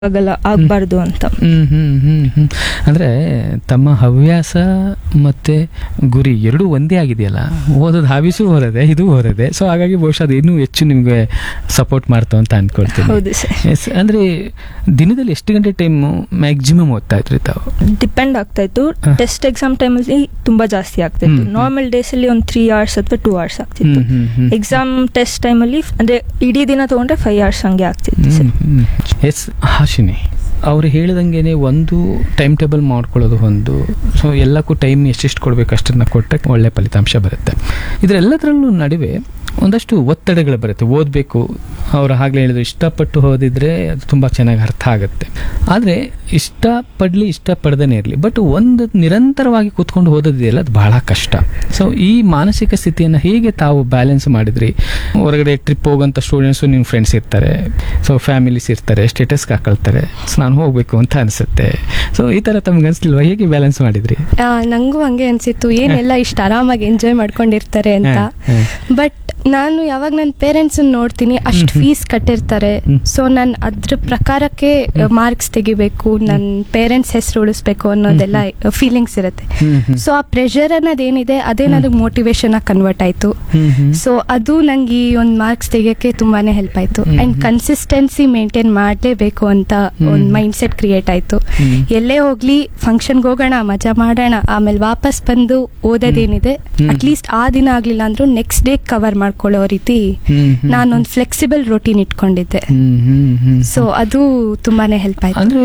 ಆಗಲ್ಲ ಆಗ್ಬಾರ್ದು ಅಂತ ಹ್ಮ್ ಹ್ಮ್ ಹ್ಮ್ ಹ್ಮ್ ಅಂದ್ರೆ ತಮ್ಮ ಹವ್ಯಾಸ ಮತ್ತೆ ಗುರಿ ಎರಡೂ ಒಂದೇ ಆಗಿದೆಯಲ್ಲ ಓದೋದು ಹಾವಿಸು ಹೊರದೆ ಇದು ಹೊರದೆ ಸೊ ಹಾಗಾಗಿ ಬಹುಶಃ ಅದು ಇನ್ನೂ ಹೆಚ್ಚು ನಿಮ್ಗೆ ಸಪೋರ್ಟ್ ಮಾಡ್ತಾವ ಅಂತ ಅನ್ಕೊಳ್ತೀನಿ ಹೌದು ಸರ್ Yes, ಅಂದ್ರೆ ದಿನದಲ್ಲಿ ಎಷ್ಟು ಗಂಟೆ ಟೈಮ್ ಮ್ಯಾಕ್ಸಿಮಮ್ ಓದ್ತಾ ಇದ್ರಿ ತಾವು ಡಿಪೆಂಡ್ ಆಗ್ತಾ ಇತ್ತು ಹ. ಟೆಸ್ಟ್ ಎಕ್ಸಾಮ್ ಟೈಮಲ್ಲಿ ತುಂಬಾ ಜಾಸ್ತಿ ಆಗ್ತಾ ಇತ್ತು ಹ್ಮ್. ನಾರ್ಮಲ್ ಡೇಸ್ ಅಲ್ಲಿ ಒಂದು ತ್ರೀ ಅವರ್ಸ್ ಅಥವಾ ಟೂ ಅವರ್ಸ್ ಆಗ್ತಿತ್ತು ಹ್ಮ್ ಹ್ಮ್ ಹ್ಮ್ ಎಕ್ಸಾಮ್ ಟೆಸ್ಟ್ ಟೈಮಲ್ಲಿ ಅಂದ್ರೆ ಇಡೀ ದಿನ ತಗೊಂಡ್ರೆ ಫೈವ್ ಅವರ್ಸ್ ಹಂಗೆ ಆಗ್ತಿತ್ತು ಸರ್ ಎಸ್ ಹಾಶಿನಿ ಅವ್ರು ಹೇಳಿದಂಗೆನೆ ಒಂದು ಟೈಮ್ ಟೇಬಲ್ ಮಾಡ್ಕೊಳ್ಳೋದು ಒಂದು ಸೊ ಎಲ್ಲಕ್ಕೂ ಟೈಮ್ ಎಷ್ಟೆಷ್ಟು ಕೊಡಬೇಕು ಅಷ್ಟನ್ನ ಕೊಟ್ಟರೆ ಒಳ್ಳೆ ಫಲಿತಾಂಶ ಬರುತ್ತೆ ಇದರೆಲ್ಲದರಲ್ಲೂ ನಡುವೆ ಒಂದಷ್ಟು ಒತ್ತಡಗಳು ಬರುತ್ತೆ ಓದಬೇಕು ಅವ್ರು ಆಗಲೇ ಹೇಳಿದ್ರು ಇಷ್ಟಪಟ್ಟು ಓದಿದ್ರೆ ಅದು ತುಂಬ ಚೆನ್ನಾಗಿ ಅರ್ಥ ಆಗುತ್ತೆ ಆದರೆ ಇಷ್ಟಪಡಲಿ ಇಷ್ಟಪಡ್ದೇ ಇರಲಿ ಬಟ್ ಒಂದು ನಿರಂತರವಾಗಿ ಕೂತ್ಕೊಂಡು ಓದೋದಿದೆಯಲ್ಲ ಅದು ಬಹಳ ಕಷ್ಟ ಸೊ ಈ ಮಾನಸಿಕ ಸ್ಥಿತಿಯನ್ನು ಹೇಗೆ ತಾವು ಬ್ಯಾಲೆನ್ಸ್ ಮಾಡಿದ್ರಿ ಹೊರಗಡೆ ಟ್ರಿಪ್ ಹೋಗೋಂಥ ಸ್ಟೂಡೆಂಟ್ಸು ನಿಮ್ಮ ಫ್ರೆಂಡ್ಸ್ ಇರ್ತಾರೆ ಸೊ ಫ್ಯಾಮಿಲೀಸ್ ಇರ್ತಾರೆ ಸ್ಟೇಟಸ್ಗೆ ಹಾಕೊಳ್ತಾರೆ ಸೊ ನಾನು ಹೋಗಬೇಕು ಅಂತ ಅನಿಸುತ್ತೆ ಸೊ ಈ ಥರ ತಮ್ಗೆ ಅನಿಸ್ಲಿಲ್ವಾ ಹೇಗೆ ಬ್ಯಾಲೆನ್ಸ್ ಮಾಡಿದ್ರಿ ಆ, ನಂಗೂ ಹಂಗೆ ಅನ್ಸಿತ್ತು ಏನೆಲ್ಲ ಇಷ್ಟ ಆರಾಮಾಗಿ ಎಂಜಾಯ್ ಮಾಡ್ಕೊಂಡಿರ್ತಾರೆ ಅಂತ ಹ, ಹ. ಬಟ್ ನಾನು ಯಾವಾಗ ನನ್ನ ಪೇರೆಂಟ್ಸ್ ನೋಡ್ತೀನಿ ಅಷ್ಟು ಹ್ಮ್. ಫೀಸ್ ಕಟ್ಟಿರ್ತಾರೆ ಹ್ಮ್. ಸೊ ನಾನು ಅದ್ರ ಪ್ರಕಾರಕ್ಕೆ ಮಾರ್ಕ್ಸ್ ತೆಗಿಬೇಕು ನನ್ನ ಪೇರೆಂಟ್ಸ್ ಹೆಸರು ಉಳಿಸ್ಬೇಕು ಅನ್ನೋದೆಲ್ಲ ಫೀಲಿಂಗ್ಸ್ ಇರುತ್ತೆ ಹ್ಮ್, ಹ್ಮ್. ಸೊ ಆ ಪ್ರೆಷರ್ ಅನ್ನೋದೇನಿದೆ ಅದೇ ನನಗೆ ಮೋಟಿವೇಶನ್ ಆಗಿ ಕನ್ವರ್ಟ್ ಆಯ್ತು ಹ್ಮ್, ಹ್ಮ್. ಸೊ ಅದು ನಂಗೆ ಈ ಒಂದು ಮಾರ್ಕ್ಸ್ ತೆಗಿಯೋಕ್ಕೆ ತುಂಬಾನೇ ಹೆಲ್ಪ್ ಆಯ್ತು ಹ್ಮ್. ಅಂಡ್ ಕನ್ಸಿಸ್ಟೆನ್ಸಿ ಮೇಂಟೈನ್ ಮಾಡಲೇಬೇಕು ಅಂತ ಒಂದು ಹ್ಮ್. ಮೈಂಡ್ ಸೆಟ್ ಕ್ರಿಯೇಟ್ ಆಯ್ತು ಹ್ಮ್. ಎಲ್ಲೇ ಹೋಗ್ಲಿ ಫಂಕ್ಷನ್ಗೆ ಹೋಗೋಣ ಮಜಾ ಮಾಡೋಣ ಆಮೇಲೆ ವಾಪಸ್ ಬಂದು ಓದೋದೇನಿದೆ ಹ್ಮ್. ಅಟ್ಲೀಸ್ಟ್ ಆ ದಿನ ಆಗ್ಲಿಲ್ಲ ಅಂದ್ರೂ ನೆಕ್ಸ್ಟ್ ಡೇ ಕವರ್ ಮಾಡ್ಕೊಳ್ಳೋ ರೀತಿ ಹ್ಮ್, ಹ್ಮ್. ನಾನೊಂದು ಫ್ಲೆಕ್ಸಿಬಲ್ ರೊಟೀನ್ ಇಟ್ಕೊಂಡಿದ್ದೆ ಹ್ಮ್, ಹ್ಮ್, ಹ್ಮ್. ಸೊ ಅದು ತುಂಬಾನೇ ಹೆಲ್ಪ್ ಆಯ್ತು ಅಂದ್ರೆ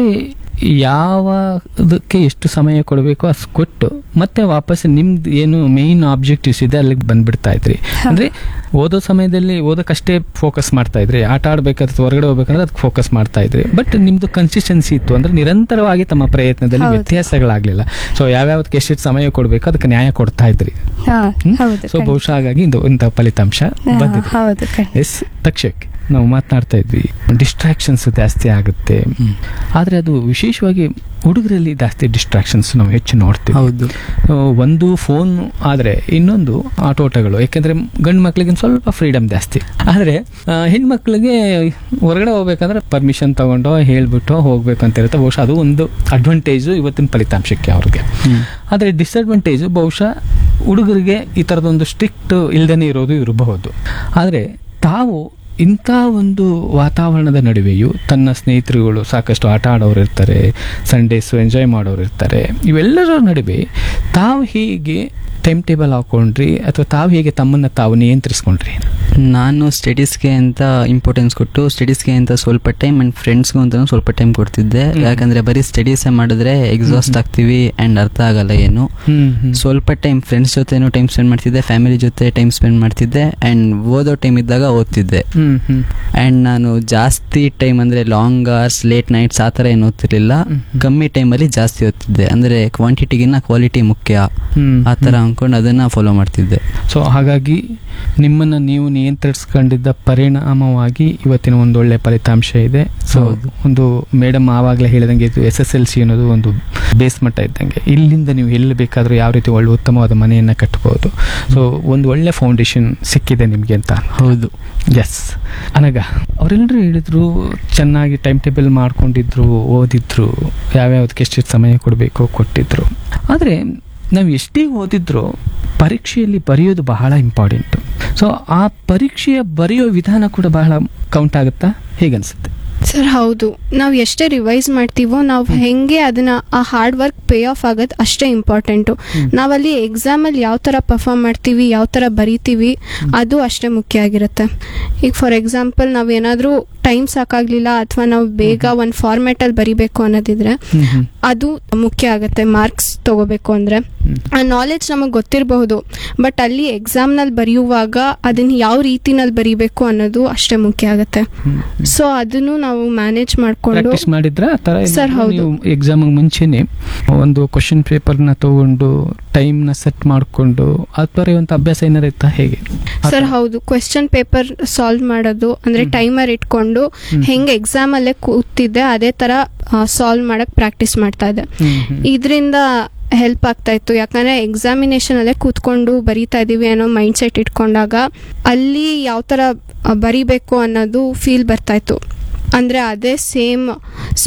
ಯಾವದಕ್ಕೆ ಎಷ್ಟು ಸಮಯ ಕೊಡಬೇಕು ಅಷ್ಟು ಕೊಟ್ಟು ಮತ್ತೆ ವಾಪಸ್ ನಿಮ್ದು ಏನು ಮೇನ್ ಆಬ್ಜೆಕ್ಟಿವ್ಸ್ ಇದೆ ಅಲ್ಲಿಗೆ ಬಂದ್ಬಿಡ್ತಾ ಇದ್ರಿ ಅಂದ್ರೆ ಓದೋ ಸಮಯದಲ್ಲಿ ಓದೋಕ್ಕಷ್ಟೇ ಫೋಕಸ್ ಮಾಡ್ತಾ ಇದ್ರಿ ಆಟ ಆಡ್ಬೇಕಾದ್ರೆ ಹೊರಗಡೆ ಹೋಗ್ಬೇಕಂದ್ರೆ ಅದಕ್ಕೆ ಫೋಕಸ್ ಮಾಡ್ತಾ ಇದ್ರಿ ಬಟ್ ನಿಮ್ದು ಕನ್ಸಿಸ್ಟೆನ್ಸಿ ಇತ್ತು ಅಂದ್ರೆ ನಿರಂತರವಾಗಿ ತಮ್ಮ ಪ್ರಯತ್ನದಲ್ಲಿ ಹೌದು. ವ್ಯತ್ಯಾಸಗಳಾಗ್ಲಿಲ್ಲ ಸೊ ಯಾವ್ಯಾವದಕ್ಕೆ ಎಷ್ಟೆಷ್ಟು ಸಮಯ ಕೊಡಬೇಕು ಅದಕ್ಕೆ ನ್ಯಾಯ ಕೊಡ್ತಾ ಇದ್ರಿ ಹಾ ಹ್ಮ್? ಹೌದು ಸೊ ಖಂಡಿತ. ಬಹುಶಃ ಹಾಗಾಗಿ ಇಂದು ಇಂಥ ಫಲಿತಾಂಶ ಹಾ, ಬಂದಿದೆ ಹೌದು ಖಂಡಿತ. ಎಸ್ ತಕ್ಷಕ್ ನಾವು ಮಾತನಾಡ್ತಾ ಇದ್ವಿ ಡಿಸ್ಟ್ರಾಕ್ಷನ್ಸ್ ಜಾಸ್ತಿ ಆಗುತ್ತೆ ಆದರೆ ಅದು ವಿಶೇಷವಾಗಿ ಹುಡುಗರಲ್ಲಿ ಜಾಸ್ತಿ ಡಿಸ್ಟ್ರಾಕ್ಷನ್ಸ್ ನಾವು ಹೆಚ್ಚು ನೋಡ್ತೀವಿ ಹೌದು ಆ, ಒಂದು ಫೋನ್ ಆದರೆ ಇನ್ನೊಂದು ಆಟೋಟಗಳು ಯಾಕೆಂದ್ರೆ ಗಂಡು ಮಕ್ಕಳಿಗೆ ಒಂದ್ ಸ್ವಲ್ಪ ಫ್ರೀಡಮ್ ಜಾಸ್ತಿ ಆದರೆ ಹೆಣ್ಮಕ್ಳಿಗೆ ಹೊರಗಡೆ ಹೋಗ್ಬೇಕಂದ್ರೆ ಪರ್ಮಿಷನ್ ತಗೊಂಡೋ ಹೇಳ್ಬಿಟ್ಟು ಹೋಗ್ಬೇಕು ಅಂತ ಇರುತ್ತೆ ಬಹುಶಃ ಅದು ಒಂದು ಅಡ್ವಾಂಟೇಜು ಇವತ್ತಿನ ಫಲಿತಾಂಶಕ್ಕೆ ಅವ್ರಿಗೆ ಹ್ಮ್. ಆದರೆ ಡಿಸಡ್ವಾಂಟೇಜು ಬಹುಶಃ ಹುಡುಗರಿಗೆ ಈ ಥರದೊಂದು ಸ್ಟ್ರಿಕ್ಟ್ ಇಲ್ದೇ ಇರೋದು ಇರಬಹುದು ಆದರೆ ತಾವು ಇಂಥ ಒಂದು ವಾತಾವರಣದ ನಡುವೆಯೂ ತನ್ನ ಸ್ನೇಹಿತರುಗಳು ಸಾಕಷ್ಟು ಆಟ ಆಡೋರು ಇರ್ತಾರೆ ಸಂಡೇಸು ಎಂಜಾಯ್ ಮಾಡೋರು ಇರ್ತಾರೆ ಇವೆಲ್ಲರ ನಡುವೆ ತಾವು ಹೇಗೆ ಟೈಮ್ ಟೇಬಲ್ ಹಾಕೊಂಡ್ರಿ ಅಥವಾ ತಾವು ಹೇಗೆ ತಮ್ಮನ್ನು ತಾವು ನಿಯಂತ್ರಿಸ್ಕೊಂಡ್ರಿ ನಾನು ಸ್ಟಡೀಸ್ಗೆ ಅಂತ ಇಂಪಾರ್ಟೆನ್ಸ್ ಕೊಟ್ಟು ಸ್ಟಡೀಸ್ಗೆ ಅಂತ ಸ್ವಲ್ಪ ಟೈಮ್ ಆ್ಯಂಡ್ ಫ್ರೆಂಡ್ಸ್ಗೂ ಅಂತ ಸ್ವಲ್ಪ ಟೈಮ್ ಕೊಡ್ತಿದ್ದೆ ಹ್ಮ್. ಯಾಕಂದರೆ ಬರೀ ಸ್ಟಡೀಸೇ ಮಾಡಿದ್ರೆ ಎಕ್ಸಾಸ್ಟ್ ಹ್ಮ್. ಆಗ್ತೀವಿ ಆ್ಯಂಡ್ ಅರ್ಥ ಆಗಲ್ಲ ಏನು ಸ್ವಲ್ಪ ಟೈಮ್ ಫ್ರೆಂಡ್ಸ್ ಜೊತೆನೂ ಟೈಮ್ ಸ್ಪೆಂಡ್ ಮಾಡ್ತಿದ್ದೆ ಫ್ಯಾಮಿಲಿ ಜೊತೆ ಟೈಮ್ ಸ್ಪೆಂಡ್ ಮಾಡ್ತಿದ್ದೆ ಆ್ಯಂಡ್ ಓದೋ ಟೈಮ್ ಇದ್ದಾಗ ಓದ್ತಿದ್ದೆ ಹ್ಮ್ ಹ್ಮ್ ಆ್ಯಂಡ್ ನಾನು ಜಾಸ್ತಿ ಟೈಮ್ ಅಂದರೆ ಲಾಂಗ್ ಅವರ್ಸ್ ಲೇಟ್ ನೈಟ್ಸ್ ಆ ಥರ ಏನು ಓದ್ತಿರ್ಲಿಲ್ಲ ಹ್ಮ್. ಕಮ್ಮಿ ಟೈಮಲ್ಲಿ ಜಾಸ್ತಿ ಓದ್ತಿದ್ದೆ ಅಂದರೆ ಕ್ವಾಂಟಿಟಿಗಿನ್ನ ಕ್ವಾಲಿಟಿ ಮುಖ್ಯ ಹ್ಮ್ ಆ ಥರ ಅಂದ್ಕೊಂಡು ಅದನ್ನು ಫಾಲೋ ಮಾಡ್ತಿದ್ದೆ ಸೊ ಹಾಗಾಗಿ ನಿಮ್ಮನ್ನು ನೀವು ನಿಯಂತ್ರಿಸ್ಕೊಂಡಿದ್ದ ಪರಿಣಾಮವಾಗಿ ಇವತ್ತಿನ ಒಂದು ಒಳ್ಳೆ ಫಲಿತಾಂಶ ಇದೆ ಸೊ ಹೌದು. ಒಂದು ಮೇಡಮ್ ಆವಾಗಲೇ ಹೇಳಿದಂಗೆ ಇದು ಎಸ್ ಎಸ್ ಎಲ್ ಸಿ ಅನ್ನೋದು ಒಂದು ಬೇಸ್ ಮಟ್ಟ ಇದ್ದಂಗೆ ಇಲ್ಲಿಂದ ನೀವು ಎಲ್ಲಿ ಬೇಕಾದರೂ ಯಾವ ರೀತಿ ಒಳ್ಳೆ ಉತ್ತಮವಾದ ಮನೆಯನ್ನು ಕಟ್ಟಬಹುದು ಸೊ ಒಂದು ಒಳ್ಳೆ ಫೌಂಡೇಶನ್ ಸಿಕ್ಕಿದೆ ನಿಮಗೆ ಅಂತ ಹೌದು ಎಸ್ ಅನಗ ಅವರೆಲ್ಲರೂ ಹೇಳಿದ್ರು ಚೆನ್ನಾಗಿ ಟೈಮ್ ಟೇಬಲ್ ಮಾಡ್ಕೊಂಡಿದ್ರು ಓದಿದ್ರು ಯಾವ್ಯಾವ್ದಕ್ಕೆ ಎಷ್ಟೆಷ್ಟು ಸಮಯ ಕೊಡಬೇಕು ಕೊಟ್ಟಿದ್ರು ಆದರೆ ನಾವು ಎಷ್ಟೇ ಓದಿದ್ರು ಪರೀಕ್ಷೆಯಲ್ಲಿ ಬರೆಯೋದು ಬಹಳ ಇಂಪಾರ್ಟೆಂಟು ಸೊ ಆ ಪರೀಕ್ಷೆಯ ಬರೆಯೋ ವಿಧಾನ ಕೂಡ ಬಹಳ ಕೌಂಟ್ ಆಗುತ್ತಾ ಹೇಗನ್ಸುತ್ತೆ ಸರ್ ಹೌದು ನಾವು ಎಷ್ಟೇ ರಿವೈಸ್ ಮಾಡ್ತೀವೋ ನಾವು ಹೆಂಗೆ ಅದನ್ನ ಆ ಹಾರ್ಡ್ ವರ್ಕ್ ಪೇ ಆಫ್ ಆಗೋದು ಅಷ್ಟೇ ಇಂಪಾರ್ಟೆಂಟು ನಾವಲ್ಲಿ ಎಕ್ಸಾಮಲ್ಲಿ ಯಾವ ಥರ ಪರ್ಫಾರ್ಮ್ ಮಾಡ್ತೀವಿ ಯಾವ ಥರ ಬರಿತೀವಿ ಅದು ಅಷ್ಟೇ ಮುಖ್ಯ ಆಗಿರುತ್ತೆ ಈಗ ಫಾರ್ ಎಕ್ಸಾಂಪಲ್ ನಾವು ಏನಾದರೂ ಟೈಮ್ ಸಾಕಾಗಲಿಲ್ಲ ಅಥವಾ ನಾವು ಬೇಗ ಒಂದು ಫಾರ್ಮ್ಯಾಟಲ್ಲಿ ಬರಿಬೇಕು ಅನ್ನೋದಿದ್ರೆ ಅದು ಮುಖ್ಯ ಆಗುತ್ತೆ ಮಾರ್ಕ್ಸ್ ತಗೋಬೇಕು ಅಂದರೆ ಆ ನಾಲೆಡ್ಜ್ ನಮಗೆ ಗೊತ್ತಿರಬಹುದು ಬಟ್ ಅಲ್ಲಿ ಎಕ್ಸಾಮ್ನಲ್ಲಿ ಬರೆಯುವಾಗ ಅದನ್ನ ಯಾವ ರೀತಿನಲ್ಲಿ ಬರಿಬೇಕು ಅನ್ನೋದು ಅಷ್ಟೇ ಮುಖ್ಯ ಆಗುತ್ತೆ ಸೊ ಅದನ್ನು ನಾವು ಮ್ಯಾನೇಜ್ ಮಾಡಿಕೊಂಡು ಪ್ರಾಕ್ಟೀಸ್ ಮಾಡಿದ್ರ ಆ ಥರ Sir, ಏನಾದ್ರು ಹೌದು. ನೀವು ಎಕ್ಸಾಮಿಗೆ ಮುಂಚೆನೆ ಒಂದು ಕ್ವಶನ್ ಪೇಪರ್ನ ತಗೊಂಡು ಟೈಮ್ನ ಸೆಟ್ ಮಾಡಿಕೊಂಡು ಅದು ಬರೆಯುವಂಥ ಅಭ್ಯಾಸ ಏನಾರು ಇತ್ತಾ ಹೇಗೆ ಆ ಸರ್ ಥರ? ಹೌದು ಕ್ವೆಶ್ಚನ್ ಪೇಪರ್ ಸಾಲ್ವ್ ಮಾಡೋದು ಅಂದ್ರೆ ಹ್ಮ್. ಟೈಮರ್ ಇಟ್ಕೊಂಡು ಹ್ಮ್. ಹೆಂಗೆ ಎಕ್ಸಾಮ್ ಅಲ್ಲೇ ಕೂತಿದ್ದೆ ಅದೇ ತರ ಸಾಲ್ವ್ ಮಾಡಕ್ ಪ್ರಾಕ್ಟೀಸ್ ಮಾಡ್ತಾ ಇದ್ದೆ ಹ್ಮ್, ಹ್ಮ್. ಇದರಿಂದ ಹೆಲ್ಪ್ ಆಗ್ತಾ ಇತ್ತು ಯಾಕಂದ್ರೆ ಎಕ್ಸಾಮಿನೇಷನ್ ಅಲ್ಲೇ ಕೂತ್ಕೊಂಡು ಬರಿತಾ ಇದೀವಿ ಅನ್ನೋ ಮೈಂಡ್ ಸೆಟ್ ಇಟ್ಕೊಂಡಾಗ ಅಲ್ಲಿ ಯಾವ ತರ ಆ, ಬರಿಬೇಕು ಅನ್ನೋದು ಫೀಲ್ ಬರ್ತಾ ಇತ್ತು ಅಂದ್ರೆ ಅದೇ ಸೇಮ್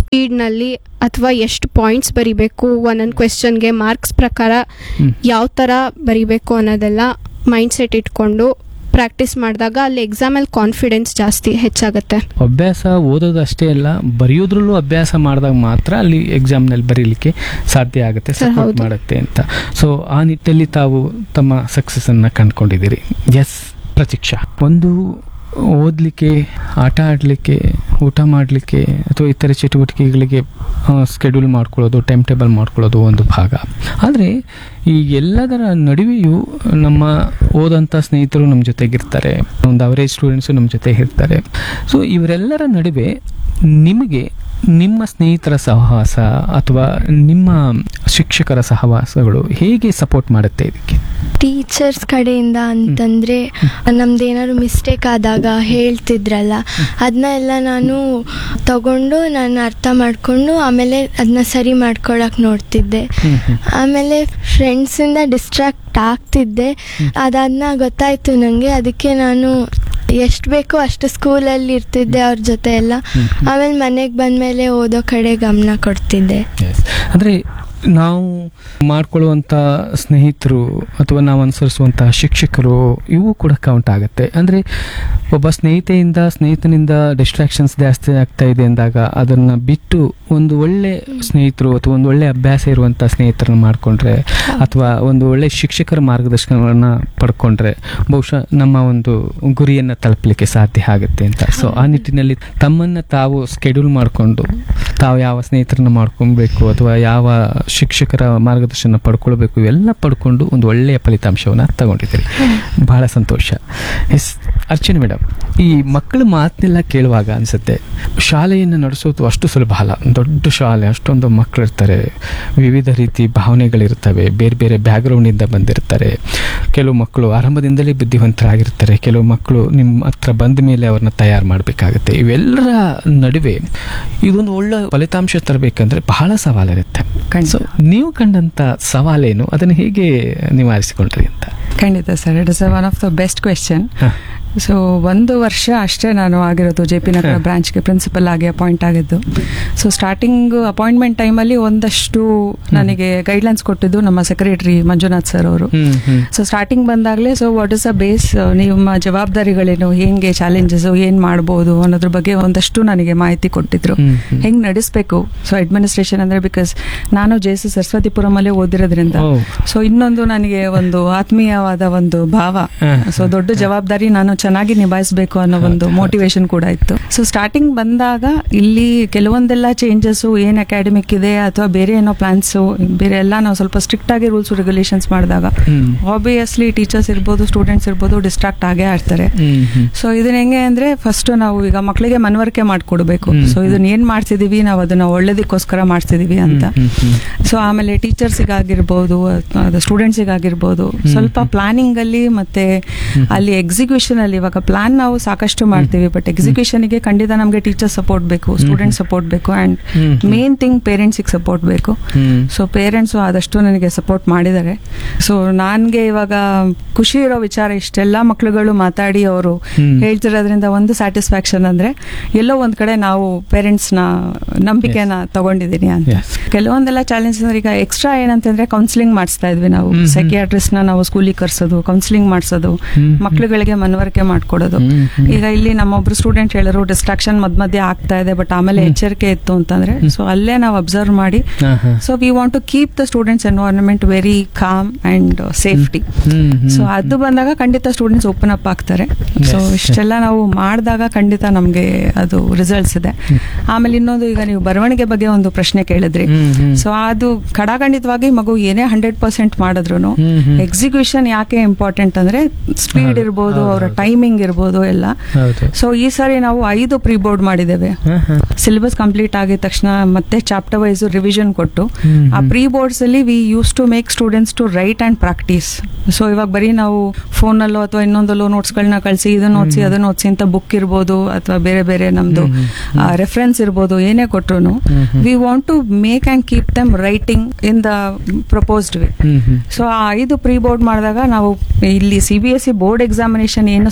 ಸ್ಪೀಡ್ನಲ್ಲಿ ಅಥವಾ ಎಷ್ಟು ಪಾಯಿಂಟ್ಸ್ ಬರಿಬೇಕು ಒಂದೊಂದು ಕ್ವೆಶನ್ಗೆ ಮಾರ್ಕ್ಸ್ ಪ್ರಕಾರ ಹ್ಮ್. ಯಾವ ಥರ ಬರಿಬೇಕು ಅನ್ನೋದೆಲ್ಲ ಮೈಂಡ್ ಸೆಟ್ ಇಟ್ಕೊಂಡು ಪ್ರಾಕ್ಟೀಸ್ ಮಾಡಿದಾಗ ಅಲ್ಲಿ ಎಕ್ಸಾಮಲ್ಲಿ ಕಾನ್ಫಿಡೆನ್ಸ್ ಜಾಸ್ತಿ ಹೆಚ್ಚಾಗುತ್ತೆ ಅಭ್ಯಾಸ ಓದೋದು ಅಷ್ಟೇ ಅಲ್ಲ ಬರೆಯೋದ್ರಲ್ಲೂ ಅಭ್ಯಾಸ ಮಾಡಿದಾಗ ಮಾತ್ರ ಅಲ್ಲಿ ಎಕ್ಸಾಮ್ನಲ್ಲಿ ಬರೀಲಿಕ್ಕೆ ಸಾಧ್ಯ ಆಗುತ್ತೆ ಸರ್, ಸಪೋರ್ಟ್ ಹೌದು. ಮಾಡುತ್ತೆ ಅಂತ ಸೊ ಆ ನಿಟ್ಟಲ್ಲಿ ತಾವು ತಮ್ಮ ಸಕ್ಸಸ್ ಅನ್ನ ಕಂಡುಕೊಂಡಿದ್ದೀರಿ ಎಸ್ ಪ್ರತೀಕ್ಷಾ ಒಂದು ಓದಲಿಕ್ಕೆ ಆಟ ಆಡಲಿಕ್ಕೆ ಊಟ ಮಾಡಲಿಕ್ಕೆ ಅಥವಾ ಇತರೆ ಚಟುವಟಿಕೆಗಳಿಗೆ ಸ್ಕೆಡ್ಯೂಲ್ ಮಾಡ್ಕೊಳ್ಳೋದು ಟೈಮ್ ಟೇಬಲ್ ಮಾಡ್ಕೊಳ್ಳೋದು ಒಂದು ಭಾಗ ಆದರೆ ಈ ಎಲ್ಲದರ ನಡುವೆಯೂ ನಮ್ಮ ಓದಂಥ ಸ್ನೇಹಿತರು ನಮ್ಮ ಜೊತೆಗಿರ್ತಾರೆ ಒಂದು ಅವರೇಜ್ ಸ್ಟೂಡೆಂಟ್ಸು ನಮ್ಮ ಜೊತೆ ಇರ್ತಾರೆ ಸೊ ಇವರೆಲ್ಲರ ನಡುವೆ ನಿಮಗೆ ನಿಮ್ಮ ಸ್ನೇಹಿತರ ಸಹವಾಸ ಅಥವಾ ನಿಮ್ಮ ಶಿಕ್ಷಕರ ಸಹವಾಸಗಳು ಹೇಗೆ ಸಪೋರ್ಟ್ ಮಾಡುತ್ತೆ ಇದಕ್ಕೆ ಟೀಚರ್ಸ್ ಕಡೆಯಿಂದ ಅಂತಂದರೆ ನಮ್ದೇನಾದ್ರು ಮಿಸ್ಟೇಕ್ ಆದಾಗ ಹೇಳ್ತಿದ್ರಲ್ಲ ಅದನ್ನ ಎಲ್ಲ ನಾನು ತಗೊಂಡು ನಾನು ಅರ್ಥ ಮಾಡಿಕೊಂಡು ಆಮೇಲೆ ಅದನ್ನ ಸರಿ ಮಾಡ್ಕೊಳಕ್ಕೆ ನೋಡ್ತಿದ್ದೆ ಆಮೇಲೆ ಫ್ರೆಂಡ್ಸಿಂದ ಡಿಸ್ಟ್ರಾಕ್ಟ್ ಆಗ್ತಿದ್ದೆ ಅದಾದ್ನ ಗೊತ್ತಾಯ್ತು ನನಗೆ ಅದಕ್ಕೆ ನಾನು ಎಷ್ಟು ಬೇಕೋ ಅಷ್ಟು ಸ್ಕೂಲಲ್ಲಿ ಇರ್ತಿದ್ದೆ ಅವ್ರ ಜೊತೆ ಎಲ್ಲ ಆಮೇಲೆ ಮನೆಗೆ ಬಂದಮೇಲೆ ಓದೋ ಕಡೆ ಗಮನ ಕೊಡ್ತಿದ್ದೆ ಅಂದರೆ ನಾವು ಮಾಡ್ಕೊಳ್ಳುವಂಥ ಸ್ನೇಹಿತರು ಅಥವಾ ನಾವು ಅನುಸರಿಸುವಂಥ ಶಿಕ್ಷಕರು ಇವು ಕೂಡ ಕೌಂಟ್ ಆಗುತ್ತೆ ಅಂದರೆ ಒಬ್ಬ ಸ್ನೇಹಿತೆಯಿಂದ ಸ್ನೇಹಿತನಿಂದ ಡಿಸ್ಟ್ರಾಕ್ಷನ್ಸ್ ಜಾಸ್ತಿ ಆಗ್ತಾ ಇದೆ ಅಂದಾಗ ಅದನ್ನು ಬಿಟ್ಟು ಒಂದು ಒಳ್ಳೆ ಸ್ನೇಹಿತರು ಅಥವಾ ಒಂದು ಒಳ್ಳೆ ಅಭ್ಯಾಸ ಇರುವಂಥ ಸ್ನೇಹಿತರನ್ನ ಮಾಡಿಕೊಂಡ್ರೆ ಅಥವಾ ಒಂದು ಒಳ್ಳೆ ಶಿಕ್ಷಕರ ಮಾರ್ಗದರ್ಶನವನ್ನು ಪಡ್ಕೊಂಡ್ರೆ ಬಹುಶಃ ನಮ್ಮ ಒಂದು ಗುರಿಯನ್ನು ತಲುಪಲಿಕ್ಕೆ ಸಾಧ್ಯ ಆಗುತ್ತೆ ಅಂತ ಸೊ ಆ ನಿಟ್ಟಿನಲ್ಲಿ ತಮ್ಮನ್ನು ತಾವು ಸ್ಕೆಡ್ಯೂಲ್ ಮಾಡಿಕೊಂಡು ತಾವು ಯಾವ ಸ್ನೇಹಿತರನ್ನ ಮಾಡ್ಕೊಬೇಕು ಅಥವಾ ಯಾವ ಶಿಕ್ಷಕರ ಮಾರ್ಗದರ್ಶನ ಪಡ್ಕೊಳ್ಬೇಕು ಇವೆಲ್ಲ ಪಡ್ಕೊಂಡು ಒಂದು ಒಳ್ಳೆಯ ಫಲಿತಾಂಶವನ್ನು ತಗೊಂಡಿದ್ದೀರಿ ಬಹಳ ಸಂತೋಷ ಎಸ್ ಅರ್ಚನೆ ಮೇಡಮ್ ಈ ಮಕ್ಕಳ ಮಾತನ್ನೆಲ್ಲ ಕೇಳುವಾಗ ಅನಿಸುತ್ತೆ ಶಾಲೆಯನ್ನು ನಡೆಸೋದು ಅಷ್ಟು ಸುಲಭ ಅಲ್ಲ ದೊಡ್ಡ ಶಾಲೆ ಅಷ್ಟೊಂದು ಮಕ್ಕಳು ಇರ್ತಾರೆ ವಿವಿಧ ರೀತಿ ಭಾವನೆಗಳಿರ್ತವೆ ಬೇರೆ ಬೇರೆ ಬ್ಯಾಕ್ಗ್ರೌಂಡಿಂದ ಬಂದಿರ್ತಾರೆ ಕೆಲವು ಮಕ್ಕಳು ಆರಂಭದಿಂದಲೇ ಬುದ್ಧಿವಂತರಾಗಿರ್ತಾರೆ ಕೆಲವು ಮಕ್ಕಳು ನಿಮ್ಮ ಹತ್ರ ಬಂದ ಮೇಲೆ ಅವ್ರನ್ನ ತಯಾರು ಮಾಡಬೇಕಾಗುತ್ತೆ ಇವೆಲ್ಲರ ನಡುವೆ ಇದೊಂದು ಒಳ್ಳೆ ಫಲಿತಾಂಶ ತರಬೇಕಂದ್ರೆ ಬಹಳ ಸವಾಲಿರುತ್ತೆ ಖಂಡಿತ. ಸೊ ನೀವು ಕಂಡಂಥ ಸವಾಲೇನು ಅದನ್ನು ಹೇಗೆ ನಿವಾರಿಸಿಕೊಂಡ್ರಿ ಅಂತ ಖಂಡಿತ sir it is one of the best question ಹ. ಸೊ ಒಂದು ವರ್ಷ ಅಷ್ಟೇ ನಾನು ಆಗಿರೋದು ಜೆ ಪಿ ನಗರ ಹ. ಬ್ರಾಂಚ್ಗೆ ಪ್ರಿನ್ಸಿಪಲ್ ಆಗಿ ಅಪಾಯಿಂಟ್ ಆಗಿದ್ದು ಸೊ ಸ್ಟಾರ್ಟಿಂಗ್ ಅಪಾಯಿಂಟ್ಮೆಂಟ್ ಟೈಮಲ್ಲಿ ಒಂದಷ್ಟು ನನಗೆ ಗೈಡ್ಲೈನ್ಸ್ ಕೊಟ್ಟಿದ್ದು ನಮ್ಮ ಸೆಕ್ರೆಟರಿ ಮಂಜುನಾಥ್ ಸರ್ ಅವರು ಹ್ಮ್ ಹ್ಮ್ ಸೊ ಸ್ಟಾರ್ಟಿಂಗ್ ಬಂದಾಗಲೇ so what is a base ನಿಮ್ಮ ಜವಾಬ್ದಾರಿಗಳೇನು ಹೆಂಗೆ ಚಾಲೆಂಜಸ್ ಏನು ಮಾಡ್ಬೋದು ಅನ್ನೋದ್ರ ಬಗ್ಗೆ ಒಂದಷ್ಟು ನನಗೆ ಮಾಹಿತಿ ಕೊಟ್ಟಿದ್ರು ಹ್ಮ್, ಹ್ಮ್. ಹೆಂಗೆ ನಡೆಸಬೇಕು ಸೊ ಅಡ್ಮಿನಿಸ್ಟ್ರೇಷನ್ ಅಂದರೆ ಬಿಕಾಸ್ ನಾನು ಜೆ ಎಸ್ ಸರಸ್ವತಿಪುರಮಲ್ಲೇ ಓದಿರೋದ್ರಿಂದ ಓ. ಸೊ ಇನ್ನೊಂದು ನನಗೆ ಒಂದು ಆತ್ಮೀಯವಾದ ಒಂದು ಭಾವ ಹ. ಸೊ ದೊಡ್ಡ ಜವಾಬ್ದಾರಿ ನಾನು ಚೆನ್ನಾಗಿ ನಿಭಾಯಿಸಬೇಕು ಅನ್ನೋ ಒಂದು ಮೋಟಿವೇಶನ್ ಕೂಡ ಇತ್ತು ಸೊ ಸ್ಟಾರ್ಟಿಂಗ್ ಬಂದಾಗ ಇಲ್ಲಿ ಕೆಲವೊಂದೆಲ್ಲ ಚೇಂಜಸ್ ಏನ್ ಅಕಾಡೆಮಿಕ್ ಇದೆ ಅಥವಾ ಬೇರೆ ಏನೋ ಪ್ಲಾನ್ಸ್ ಬೇರೆ ಎಲ್ಲ ನಾವು ಸ್ವಲ್ಪ ಸ್ಟ್ರಿಕ್ಟ್ ಆಗಿ ರೂಲ್ಸ್ ರೆಗ್ಯುಲೇಷನ್ಸ್ ಮಾಡಿದಾಗ ಹ್ಮ್. ಆಬ್ವಿಯಸ್ಲಿ ಟೀಚರ್ಸ್ ಇರ್ಬೋದು ಸ್ಟೂಡೆಂಟ್ಸ್ ಇರ್ಬೋದು ಡಿಸ್ಟ್ರಾಕ್ಟ್ ಆಗೇ ಆಡ್ತಾರೆ ಹ್ಮ್ ಹ್ಮ್ ಸೊ ಇದನ್ನ ಹೆಂಗೆ ಅಂದ್ರೆ ಫಸ್ಟ್ ನಾವು ಈಗ ಮಕ್ಕಳಿಗೆ ಮನವರಿಕೆ ಮಾಡ್ಕೊಡ್ಬೇಕು ಹ್ಮ್. ಸೊ ಇದನ್ನ ಏನ್ ಮಾಡ್ತಿದೀವಿ ನಾವು ಅದನ್ನ ಒಳ್ಳೇದಕ್ಕೋಸ್ಕರ ಮಾಡ್ತಿದೀವಿ ಅಂತ ಹ್ಮ್, ಹ್ಮ್, ಸೊ ಆಮೇಲೆ ಟೀಚರ್ಸಿಗಾಗಿರ್ಬೋದು ಅದು ಸ್ಟೂಡೆಂಟ್ಸಿಗಾಗಿರ್ಬೋದು ಸ್ವಲ್ಪ ಪ್ಲಾನಿಂಗ್ ಅಲ್ಲಿ ಮತ್ತೆ ಅಲ್ಲಿ ಎಕ್ಸಿಕ್ಯೂಷನ್ ಅಲ್ಲಿ ಇವಾಗ ಪ್ಲಾನ್ ನಾವು ಸಾಕಷ್ಟು ಮಾಡ್ತೀವಿ ಬಟ್ ಎಕ್ಸಿಕ್ಯೂಷನ್ಗೆ ಖಂಡಿತ ನಮಗೆ ಟೀಚರ್ ಸಪೋರ್ಟ್ ಬೇಕು ಸ್ಟೂಡೆಂಟ್ ಸಪೋರ್ಟ್ ಬೇಕು ಅಂಡ್ ಹ್ಮ್. ಮೇನ್ ಥಿಂಗ್ ಪೇರೆಂಟ್ಸಿಗೆ ಸಪೋರ್ಟ್ ಬೇಕು ಹ್ಮ್. ಸೊ ಪೇರೆಂಟ್ಸು ಆದಷ್ಟು ನನಗೆ ಸಪೋರ್ಟ್ ಮಾಡಿದ್ದಾರೆ ಸೊ ನನಗೆ ಇವಾಗ ಖುಷಿ ಇರೋ ವಿಚಾರ ಇಷ್ಟೆಲ್ಲ ಮಕ್ಳುಗಳು ಮಾತಾಡಿ ಅವರು ಹ್ಮ್. ಹೇಳ್ತಿರೋದ್ರಿಂದ ಒಂದು ಸ್ಯಾಟಿಸ್ಫ್ಯಾಕ್ಷನ್ ಅಂದ್ರೆ ಎಲ್ಲೋ ಒಂದ್ ಕಡೆ ನಾವು ಪೇರೆಂಟ್ಸ್ನ ನಂಬಿಕೆನ ತಗೊಂಡಿದ್ದೀನಿ ಅಂತ Yes. ಕೆಲವೊಂದೆಲ್ಲ ಚಾಲೆಂಜ್ ಅಂದ್ರೆ ಈಗ ಎಕ್ಸ್ಟ್ರಾ ಏನಂತಂದ್ರೆ ಕೌನ್ಸಿಲಿಂಗ್ ಮಾಡಿಸ್ತಾ ಇದ್ವಿ ನಾವು ಹ್ಮ್, ಹ್ಮ್. ಸೈಕಿಯಾಟ್ರಿಸ್ಟ್ ನ ನಾವು ಸ್ಕೂಲಿಗೆ ಕರ್ಸೋದು ಕೌನ್ಸಿಲಿಂಗ್ ಮಾಡಿಸೋದು ಹ್ಮ್. ಮಕ್ಳುಗಳಿಗೆ ಮನವರಿಕೆ ಮಾಡ್ಕೊಡೋದು ಹ್ಮ್, ಹ್ಮ್. ಈಗ ಇಲ್ಲಿ ನಮ್ಮೊಬ್ರು ಸ್ಟೂಡೆಂಟ್ ಹೇಳಿದ್ರು ಡಿಸ್ಟ್ರಾಕ್ಷನ್ ಮಧ್ಯ ಮಧ್ಯೆ ಆಗ್ತಾ ಇದೆ ಬಟ್ ಆಮೇಲೆ ಎಚ್ಚರಿಕೆ ಇತ್ತು ಅಂತಂದ್ರೆ ಸೊ ಅಲ್ಲೇ ನಾವು ಅಬ್ಸರ್ವ್ ಮಾಡಿ ಹಾ, ಹಾ. So we want to keep the students environment very calm and safety ಹ್ಮ್, ಹ್ಮ್. ಸೊ ಅದು ಬಂದಾಗ ಖಂಡಿತ ಸ್ಟೂಡೆಂಟ್ಸ್ ಓಪನ್ ಅಪ್ ಆಗ್ತಾರೆ ಸೊ Yes. ಇಷ್ಟೆಲ್ಲ ನಾವು ಮಾಡಿದಾಗ ಖಂಡಿತ ನಮಗೆ ಅದು ರಿಸಲ್ಟ್ಸ್ ಇದೆ ಆಮೇಲೆ ಇನ್ನೊಂದು ಈಗ ನೀವು ಬರವಣಿಗೆ ಬಗ್ಗೆ ಒಂದು ಪ್ರಶ್ನೆ ಕೇಳಿದ್ರಿ ಹ್ಮ್, ಹ್ಮ್. ಸೊ ಅದು ಖಡಾಖಂಡಿತವಾಗಿ ಮಗು ಏನೇ ಹಂಡ್ರೆಡ್ ಪರ್ಸೆಂಟ್ ಮಾಡಿದ್ರು ಹ್ಮ್, ಹ್ಮ್. ಎಕ್ಸಿಕ್ಯೂಷನ್ ಯಾಕೆ ಇಂಪಾರ್ಟೆಂಟ್ ಅಂದ್ರೆ ಸ್ಪೀಡ್ ಹೌದು, ಇರ್ಬೋದು ಹೌದು, ಅವರ ಹೌದು. ಟೈಮಿಂಗ್ ಇರ್ಬೋದು ಎಲ್ಲ ಹೌದು ಸೊ ಈ ಸಾರಿ ನಾವು ಐದು ಪ್ರೀ ಬೋರ್ಡ್ ಮಾಡಿದ್ದೇವೆ ಹಾ, ಹಾ. ಸಿಲೆಬಸ್ ಕಂಪ್ಲೀಟ್ ಆಗಿದ ತಕ್ಷಣ ಮತ್ತೆ ಚಾಪ್ಟರ್ ವೈಸ್ ರಿವಿಷನ್ ಕೊಟ್ಟು ಹ್ಮ್, ಆ ಹ್ಮ್. ಪ್ರೀ ಬೋರ್ಡ್ಸ್ ಅಲ್ಲಿ we use to make students to write and practice so ಇವಾಗ ಬರೀ ನಾವು ಫೋನಲ್ಲೋ ಅಥವಾ ಇನ್ನೊಂದಲ್ಲೋ ನೋಟ್ಸ್ಗಳನ್ನ ಕಳಿಸಿ ಇದನ್ನ ಓದಿಸಿ ಅದನ್ನ ಓದಿಸಿ ಅಂತ ಬುಕ್ ಇರ್ಬೋದು ಅಥವಾ ಬೇರೆ ಬೇರೆ ನಮ್ದು ಹ್ಮ್, ರೆಫರೆನ್ಸ್ ಇರ್ಬೋದು ಏನೇ ಕೊಟ್ರು ಹ್ಮ್, ಹ್ಮ್. We want to make and keep them writing in the proposed way ಹ್ಮ್, ಹ್ಮ್. ಸೊ ಆ ಐದು ಪ್ರೀ ಬೋರ್ಡ್ ಮಾಡಿದಾಗ ನಾವು ಇಲ್ಲಿ C B S C board examination ಏನು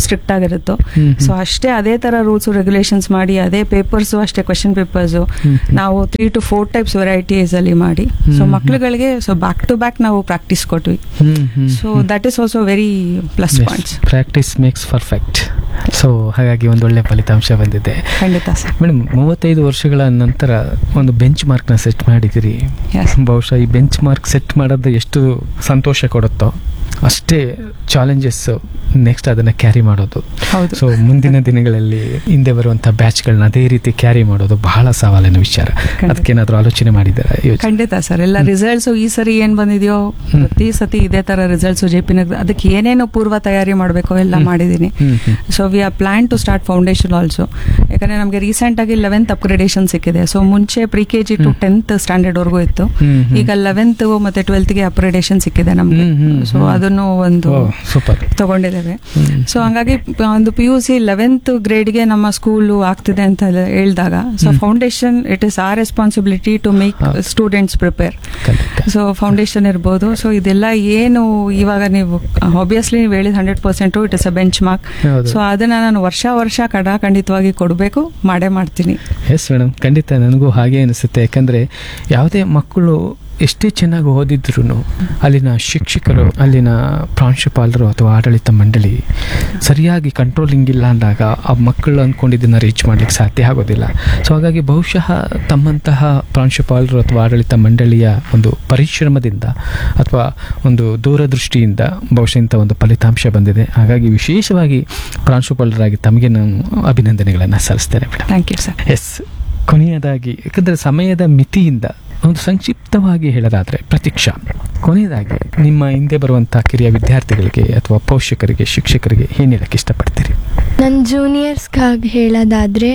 ಸ್ಟ್ರಿಕ್ಟ್ ಆಗಿರುತ್ತೋ ಹ್ಮ್, ಸೊ ಹ್ಮ್. ಅಷ್ಟೇ ಅದೇ ತರ ರೂಲ್ಸ್ ರೆಗ್ಯುಲೇಷನ್ಸ್ ಮಾಡಿ ಅದೇ ಪೇಪರ್ಸು ಅಷ್ಟೇ ಕ್ವಶನ್ ಪೇಪರ್ಸು ಹ್ಮ್. ನಾವು three to four types varieties ಅಲ್ಲಿ ಮಾಡಿ ಸೊ ಹ್ಮ್. ಮಕ್ಳುಗಳಿಗೆ ಸೊ ಬ್ಯಾಕ್ ಟು ಬ್ಯಾಕ್ ನಾವು ಪ್ರಾಕ್ಟೀಸ್ ಕೊಟ್ವಿ ಹ್ಮ್, ಹ್ಮ್, ಸೊ ಹ್ಮ್. That is also very plus points practice makes perfect so ಹಾಗಾಗಿ ಒಂದು ಒಳ್ಳೆ ಫಲಿತಾಂಶ ಬಂದಿದೆ ಖಂಡಿತ ಸರ್ ಮೇಡಮ್ ಮೂವತ್ತೈದು ವರ್ಷಗಳ ನಂತರ ಒಂದು ಬೆಂಚ್ ಮಾರ್ಕ್ನ ಸೆಟ್ ಮಾಡಿದಿರಿ Yes. ಬಹುಶಃ ಈ ಬೆಂಚ್ ಮಾರ್ಕ್ ಸೆಟ್ ಮಾಡೋದು ಎಷ್ಟು ಸಂತೋಷ ಕೊಡುತ್ತೋ ಅಷ್ಟೇ ಚಾಲೆಂಜಸ್ ನೆಕ್ಸ್ಟ್ ಅದನ್ನ ಕ್ಯಾರಿ ಮಾಡೋದು ಹೌದು ಸೊ ಮುಂದಿನ ದಿನಗಳಲ್ಲಿ ಹಿಂದೆ ಬರುವಂತಹ ಬ್ಯಾಚ್ಗಳನ್ನ ಅದೇ ರೀತಿ ಕ್ಯಾರಿ ಮಾಡೋದು ಬಹಳ ಸವಾಲಿನ ವಿಚಾರ ಖಂಡಿತ. ಅದಕ್ಕೇನಾದ್ರೂ ಆಲೋಚನೆ ಮಾಡಿದ್ದಾರೆ ಯೋಚನೆ ಖಂಡಿತ ಸರ್ ಎಲ್ಲ ರಿಸಲ್ಟ್ಸ್ ಈ ಸರಿ ಏನ್ ಬಂದಿದೆಯೋ ಹ್ಮ್. ಪ್ರತಿ ಸತಿ ಇದೇ ತರ ರಿಸಲ್ಟ್ಸ್ ಜೆ ಪಿ ನಗರ ಅದಕ್ಕೆ ಏನೇನು ಪೂರ್ವ ತಯಾರಿ ಮಾಡಬೇಕೋ ಎಲ್ಲ ಹ್ಮ್. ಮಾಡಿದ್ದೀನಿ ಹ್ಮ್, ಹ್ಮ್. So we are plan to start foundation also ಯಾಕಂದ್ರೆ ನಮಗೆ ರೀಸೆಂಟ್ ಆಗಿ ಲೆವೆಂತ್ ಅಪ್ಗ್ರೇಡೇಷನ್ ಸಿಕ್ಕಿದೆ ಸೊ ಮುಂಚೆ ಪ್ರಿ ಕೆ ಜಿ ಟು ಹ್ಮ್. ಟೆಂತ್ ಸ್ಟ್ಯಾಂಡರ್ಡ್ ವರ್ಗೂ ಇತ್ತು ಹ್ಮ್, ಹ್ಮ್. ಈಗ ಲೆವೆಂತ್ ಮತ್ತೆ ಟ್ವೆಲ್ತ್ ಗೆ ಅಪ್ಗ್ರೇಡೇಷನ್ ಸಿಕ್ಕಿದೆ ನಮ್ಗೆ ಹ್ಮ್, ಹ್ಮ್, ಸೊ ಹ್ಮ್. ಅದನ್ನು ಒಂದು ಓ, ಸೂಪರ್ ತಗೊಂಡಿದ್ದೇವೆ ಹ್ಮ್. ಸೊ ಹಂಗಾಗಿ ಪ- ಒಂದು ಪಿ ಯು ಸಿ ಲೆವೆಂತ್ ಗ್ರೇಡ್ಗೆ ನಮ್ಮ ಸ್ಕೂಲು ಆಗ್ತಿದೆ ಅಂತ ಎಲ್ಲ ಹೇಳಿದಾಗ ಸೊ ಹ್ಮ್. Foundation it is our responsibility to make ಹೌದು. ಸ್ಟೂಡೆಂಟ್ಸ್ ಪ್ರಿಪೇರ್ ಖಂಡಿತ. ಸೊ ಫೌಂಡೇಶನ್ ಇರ್ಬೋದು ಸೊ ಇದೆಲ್ಲ ಏನು ಇವಾಗ ನೀವು ಆಬ್ವಿಯಸ್ಲಿ ನೀವು ಹೇಳಿದ hundred percent it is a benchmark ಹೌದು. ಸೊ ಅದನ್ನ ನಾನು ವರ್ಷ ವರ್ಷ ಕಡ ಖಂಡಿತವಾಗಿ ಕೊಡಬೇಕು ಮಾಡೇ ಮಾಡ್ತೀನಿ ಎಸ್ ಮೇಡಮ್ ಖಂಡಿತ ನನಗೂ ಹಾಗೆ ಅನಿಸುತ್ತೆ ಯಾಕಂದ್ರೆ ಯಾವುದೇ ಮಕ್ಕಳು ಎಷ್ಟೇ ಚೆನ್ನಾಗಿ ಓದಿದ್ರು ಅಲ್ಲಿನ ಶಿಕ್ಷಕರು ಅಲ್ಲಿನ ಪ್ರಾಂಶುಪಾಲರು ಅಥವಾ ಆಡಳಿತ ಮಂಡಳಿ ಸರಿಯಾಗಿ ಕಂಟ್ರೋಲಿಂಗ್ ಇಲ್ಲ ಅಂದಾಗ ಆ ಮಕ್ಕಳು ಅಂದ್ಕೊಂಡಿದ್ದನ್ನ ರೀಚ್ ಮಾಡ್ಲಿಕ್ಕೆ ಸಾಧ್ಯ ಆಗೋದಿಲ್ಲ ಸೊ ಹಾಗಾಗಿ ಬಹುಶಃ ತಮ್ಮಂತಹ ಪ್ರಾಂಶುಪಾಲರು ಅಥವಾ ಆಡಳಿತ ಮಂಡಳಿಯ ಒಂದು ಪರಿಶ್ರಮದಿಂದ ಅಥವಾ ಒಂದು ದೂರದೃಷ್ಟಿಯಿಂದ ಬಹುಶಃ ಇಂಥ ಒಂದು ಫಲಿತಾಂಶ ಬಂದಿದೆ ಹಾಗಾಗಿ ವಿಶೇಷವಾಗಿ ಪ್ರಾಂಶುಪಾಲರಾಗಿ ತಮಗೆ ನಾನು ಅಭಿನಂದನೆಗಳನ್ನು ಸಲ್ಲಿಸ್ತೇನೆ madam thank you sir yes ಕೊನೆಯದಾಗಿ ಯಾಕಂದರೆ ಸಮಯದ ಮಿತಿಯಿಂದ ಒಂದು ಸಂಕ್ಷಿಪ್ತವಾಗಿ ಹೇಳೋದಾದರೆ ಪ್ರತೀಕ್ಷಾ ಕೊನೆಯದಾಗಿ ನಿಮ್ಮ ಹಿಂದೆ ಬರುವಂಥ ಕಿರಿಯ ವಿದ್ಯಾರ್ಥಿಗಳಿಗೆ ಅಥವಾ ಪೋಷಕರಿಗೆ ಶಿಕ್ಷಕರಿಗೆ ಏನು ಹೇಳಕ್ಕೆ ಇಷ್ಟಪಡ್ತೀರಿ ನನ್ನ ಜೂನಿಯರ್ಸ್ಗಾಗಿ ಹೇಳೋದಾದರೆ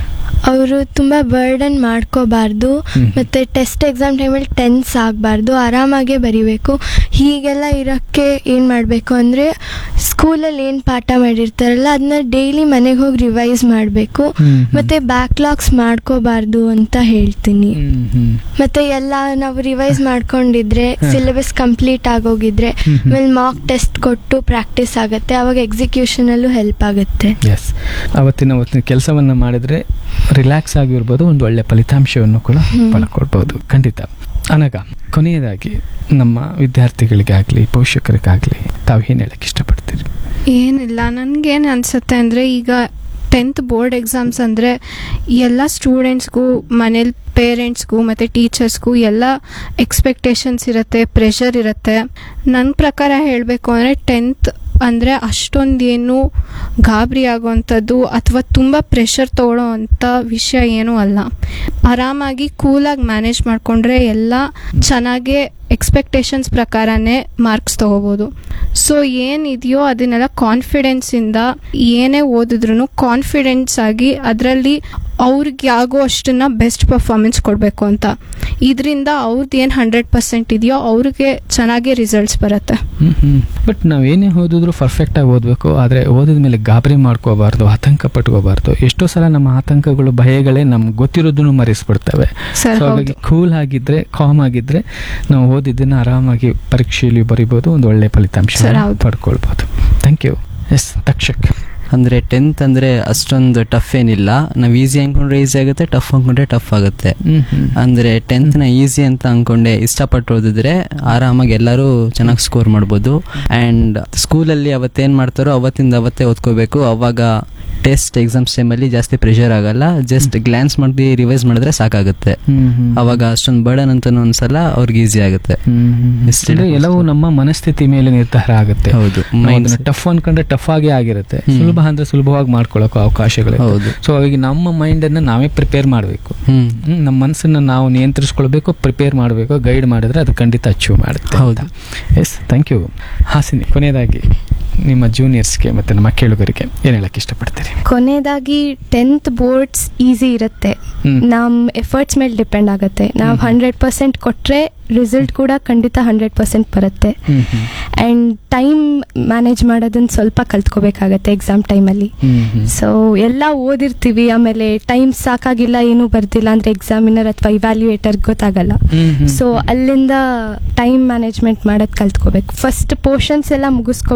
ಅವರು ತುಂಬ ಬರ್ಡನ್ ಮಾಡ್ಕೋಬಾರ್ದು ಹ್ಮ್. ಮತ್ತು ಟೆಸ್ಟ್ ಎಕ್ಸಾಮ್ ಟೈಮಲ್ಲಿ ಟೆನ್ಸ್ ಆಗಬಾರ್ದು ಆರಾಮಾಗೇ ಬರಿಬೇಕು ಹೀಗೆಲ್ಲ ಇರೋಕ್ಕೆ ಏನು ಮಾಡಬೇಕು ಅಂದರೆ ಸ್ಕೂಲಲ್ಲಿ ಏನು ಪಾಠ ಮಾಡಿರ್ತಾರಲ್ಲ ಅದನ್ನ ಡೈಲಿ ಮನೆಗೆ ಹೋಗಿ ರಿವೈಸ್ ಮಾಡಬೇಕು ಹ್ಮ್. ಮತ್ತು ಬ್ಯಾಕ್ಲಾಗ್ಸ್ ಮಾಡ್ಕೋಬಾರ್ದು ಅಂತ ಹೇಳ್ತೀನಿ ಮತ್ತೆ ಎಲ್ಲ ನಾವು ರಿವೈಸ್ ಮಾಡ್ಕೊಂಡಿದ್ರೆ ಹ. ಸಿಲೆಬಸ್ ಕಂಪ್ಲೀಟ್ ಆಗೋಗಿದ್ರೆ ಹ್ಮ್ ಹ್ಮ್. ಆಮೇಲೆ ಮಾಕ್ ಟೆಸ್ಟ್ ಕೊಟ್ಟು ಪ್ರಾಕ್ಟೀಸ್ ಆಗುತ್ತೆ ಅವಾಗ ಎಕ್ಸಿಕ್ಯೂಷನಲ್ಲೂ ಹೆಲ್ಪ್ ಆಗುತ್ತೆ ಎಸ್ ಅವತ್ತಿನ ಅವತ್ತಿನ ಕೆಲಸವನ್ನು ಮಾಡಿದರೆ ರಿಲ್ಯಾಕ್ಸ್ ಆಗಿರ್ಬೋದು ಒಂದು ಒಳ್ಳೆ ಫಲಿತಾಂಶವನ್ನು ಕೂಡ ಹ್ಮ್. ಪಡ್ಕೊಳ್ಬೋದು ಖಂಡಿತ ಅನಗ ಕೊನೆಯದಾಗಿ ನಮ್ಮ ವಿದ್ಯಾರ್ಥಿಗಳಿಗಾಗಲಿ ಪೋಷಕರಿಗಾಗಲಿ ತಾವು ಏನು ಹೇಳಕ್ಕೆ ಇಷ್ಟಪಡ್ತೀರಿ ಏನಿಲ್ಲ ನನಗೇನು ಅನಿಸುತ್ತೆ ಅಂದರೆ ಈಗ ಟೆಂತ್ ಬೋರ್ಡ್ ಎಕ್ಸಾಮ್ಸ್ ಅಂದರೆ ಎಲ್ಲ ಸ್ಟೂಡೆಂಟ್ಸ್ಗೂ ಮನೇಲಿ ಪೇರೆಂಟ್ಸ್ಗೂ ಮತ್ತು ಟೀಚರ್ಸ್ಗೂ ಎಲ್ಲ ಎಕ್ಸ್ಪೆಕ್ಟೇಷನ್ಸ್ ಇರುತ್ತೆ ಪ್ರೆಷರ್ ಇರುತ್ತೆ ನನ್ನ ಪ್ರಕಾರ ಹೇಳಬೇಕು ಅಂದರೆ ಟೆಂತ್ ಅಂದರೆ ಅಷ್ಟೊಂದೇನು ಗಾಬರಿ ಆಗೋವಂಥದ್ದು ಅಥವಾ ತುಂಬ ಪ್ರೆಷರ್ ತೊಗೊಳ್ಳೋ ಅಂಥ ವಿಷಯ ಏನೂ ಅಲ್ಲ ಆರಾಮಾಗಿ ಕೂಲಾಗಿ ಮ್ಯಾನೇಜ್ ಮಾಡಿಕೊಂಡ್ರೆ ಎಲ್ಲ ಚೆನ್ನಾಗೇ ಎಕ್ಸ್ಪೆಕ್ಟೇಷನ್ಸ್ ಪ್ರಕಾರನೇ ಮಾರ್ಕ್ಸ್ ತೊಗೋಬೋದು ಸೊ ಏನಿದೆಯೋ ಅದನ್ನೆಲ್ಲ ಕಾನ್ಫಿಡೆನ್ಸಿಂದ ಏನೇ ಓದಿದ್ರು ಕಾನ್ಫಿಡೆನ್ಸ್ ಆಗಿ ಅದರಲ್ಲಿ ಅವ್ರಿಗೆ ಆಗೋ ಅಷ್ಟನ್ನ ಬೆಸ್ಟ್ ಪರ್ಫಾರ್ಮೆನ್ಸ್ ಕೊಡಬೇಕು ಅಂತ ಇದರಿಂದ ಅವ್ರದ್ದು ಏನು ಹಂಡ್ರೆಡ್ ಪರ್ಸೆಂಟ್ ಇದೆಯೋ ಅವ್ರಿಗೆ ಚೆನ್ನಾಗಿ ರಿಸಲ್ಟ್ಸ್ ಬರುತ್ತೆ ಬಟ್ ನಾವೇನೇ ಓದಿದ್ರು ಪರ್ಫೆಕ್ಟಾಗಿ ಓದಬೇಕು ಆದರೆ ಓದಿದ ಮೇಲೆ ಗಾಬರಿ ಮಾಡ್ಕೋಬಾರ್ದು ಆತಂಕ ಪಟ್ಕೋಬಾರ್ದು ಎಷ್ಟೋ ಸಲ ನಮ್ಮ ಆತಂಕಗಳು ಭಯಗಳೇ ನಮ್ಗೆ ಗೊತ್ತಿರೋದನ್ನು ಮರೆಸ್ಬಿಡ್ತವೆ ಸರ್ ಸೊ ಹಾಗಾಗಿ ಹೌದು ಕೂಲ್ ಆಗಿದ್ರೆ ಕಾಮ್ ಆಗಿದ್ರೆ ನಾವು ಓದಿದ್ದನ್ನ ಆರಾಮಾಗಿ ಪರೀಕ್ಷೆಯಲ್ಲಿ ಬರಿಬೋದು ಒಂದು ಒಳ್ಳೆ ಫಲಿತಾಂಶ Sir, ಹೌದು. ಪಡ್ಕೊಳ್ಬೋದು ಥ್ಯಾಂಕ್ ಯು ಎಸ್ ತಕ್ಷಕ್ ಅಂದರೆ ಟೆಂತ್ ಅಂದರೆ ಅಷ್ಟೊಂದು ಟಫ್ ಏನಿಲ್ಲ ನಾವು ಈಸಿ ಅಂದ್ಕೊಂಡ್ರೆ ಈಸಿ ಆಗುತ್ತೆ ಟಫ್ ಅಂದ್ಕೊಂಡ್ರೆ ಟಫ್ ಆಗುತ್ತೆ ಅಂದರೆ ಟೆಂತ್ನ ಈಸಿ ಅಂತ ಅಂದ್ಕೊಂಡೆ ಇಷ್ಟಪಟ್ಟು ಓದಿದ್ರೆ ಆರಾಮಾಗಿ ಎಲ್ಲರೂ ಚೆನ್ನಾಗಿ ಸ್ಕೋರ್ ಮಾಡ್ಬೋದು ಆ್ಯಂಡ್ ಸ್ಕೂಲಲ್ಲಿ ಅವತ್ತೇನು ಮಾಡ್ತಾರೋ ಅವತ್ತಿಂದ ಅವತ್ತೇ ಓದ್ಕೋಬೇಕು ಅವಾಗ ಟೆಸ್ಟ್ ಎಕ್ಸಾಮ್ಸ್ ಟೈಮಲ್ಲಿ ಜಾಸ್ತಿ ಪ್ರೆಷರ್ ಆಗಲ್ಲ ಜಸ್ಟ್ ಗ್ಲಾನ್ಸ್ ಮಾಡಿ ರಿವೈಸ್ ಮಾಡಿದ್ರೆ ಸಾಕಾಗುತ್ತೆ ಅವಾಗ ಅಷ್ಟೊಂದು ಬರ್ಡನ್ ಅಂತ ಅನ್ಸಲ್ಲ ಅವ್ರಿಗೆ ಈಸಿ ಆಗುತ್ತೆ ಇಷ್ಟೇ. ಅಂದ್ರೆ ಎಲ್ಲವೂ ನಮ್ಮ ಮನಸ್ಥಿತಿ ಮೇಲೆ ನಿರ್ಧಾರ ಆಗುತ್ತೆ ಹೌದು Mindset. ಟಫ್ ಅನ್ಕೊಂಡ್ರೆ ಟಫ್ ಆಗೇ ಆಗಿರುತ್ತೆ ಹ್ಮ್. ಸುಲಭ ಅಂದ್ರೆ ಸುಲಭವಾಗಿ ಮಾಡ್ಕೊಳ್ಳೋಕೆ ಅವಕಾಶಗಳು ಹೌದು ಸೊ ಹಾಗಾಗಿ ನಮ್ಮ ಮೈಂಡ್ ಅನ್ನ ನಾವೇ ಪ್ರಿಪೇರ್ ಮಾಡಬೇಕು ಹ್ಮ್ ನಮ್ಮ ಮನಸ್ಸನ್ನ ನಾವು ನಿಯಂತ್ರಿಸ್ಕೊಳ್ಬೇಕು ಪ್ರಿಪೇರ್ ಮಾಡಬೇಕು ಗೈಡ್ ಮಾಡಿದ್ರೆ ಅದು ಖಂಡಿತ ಅಚೀವ್ ಮಾಡುತ್ತೆ ಹೌದು. ಎಸ್ ಥ್ಯಾಂಕ್ ಯು ಹಾಸಿನಿ ಕೊನೆಯದಾಗಿ ನಿಮ್ಮ ಜೂನಿಯರ್ಸ್ಗೆ ಮತ್ತೆ ನಮ್ಮ ಕೇಳುಗರಿಗೆ ಏನು ಹೇಳಕ್ಕೆ ಇಷ್ಟಪಡ್ತೀರಿ ಕೊನೆಯದಾಗಿ ಟೆಂತ್ ಬೋರ್ಡ್ಸ್ ಈಸಿ ಇರುತ್ತೆ ಹ್ಮ್. ನಮ್ಮ ಎಫರ್ಟ್ಸ್ ಮೇಲೆ ಡಿಪೆಂಡ್ ಆಗುತ್ತೆ ನಾವು ಹ್ಮ್. ಹಂಡ್ರೆಡ್ ಪರ್ಸೆಂಟ್ ಕೊಟ್ಟರೆ ರಿಸಲ್ಟ್ ಕೂಡ ಖಂಡಿತ ಹಂಡ್ರೆಡ್ ಪರ್ಸೆಂಟ್ ಬರುತ್ತೆ ಹ್ಮ್ ಹ್ಮ್. ಆ್ಯಂಡ್ ಟೈಮ್ ಮ್ಯಾನೇಜ್ ಮಾಡೋದನ್ನ ಸ್ವಲ್ಪ ಕಲ್ತ್ಕೋಬೇಕಾಗತ್ತೆ ಎಕ್ಸಾಮ್ ಟೈಮಲ್ಲಿ ಹ್ಮ್ ಹ್ಮ್. ಸೊ ಎಲ್ಲ ಓದಿರ್ತೀವಿ ಆಮೇಲೆ ಟೈಮ್ ಸಾಕಾಗಿಲ್ಲ ಏನೂ ಬರ್ದಿಲ್ಲ ಅಂದರೆ ಎಕ್ಸಾಮಿನರ್ ಅಥವಾ ಇವ್ಯಾಲ್ಯೂಯೇಟರ್ ಗೊತ್ತಾಗಲ್ಲ ಹ್ಮ್ ಹ್ಮ್. ಸೊ ಅಲ್ಲಿಂದ ಟೈಮ್ ಮ್ಯಾನೇಜ್ಮೆಂಟ್ ಮಾಡೋದು ಕಲ್ತ್ಕೋಬೇಕು ಫಸ್ಟ್ ಪೋರ್ಷನ್ಸ್ ಎಲ್ಲ ಮುಗಿಸ್ಕೊಬಿಟ್ರೆ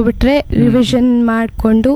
ರಿವಿಷನ್ ಮಾಡಿಕೊಂಡು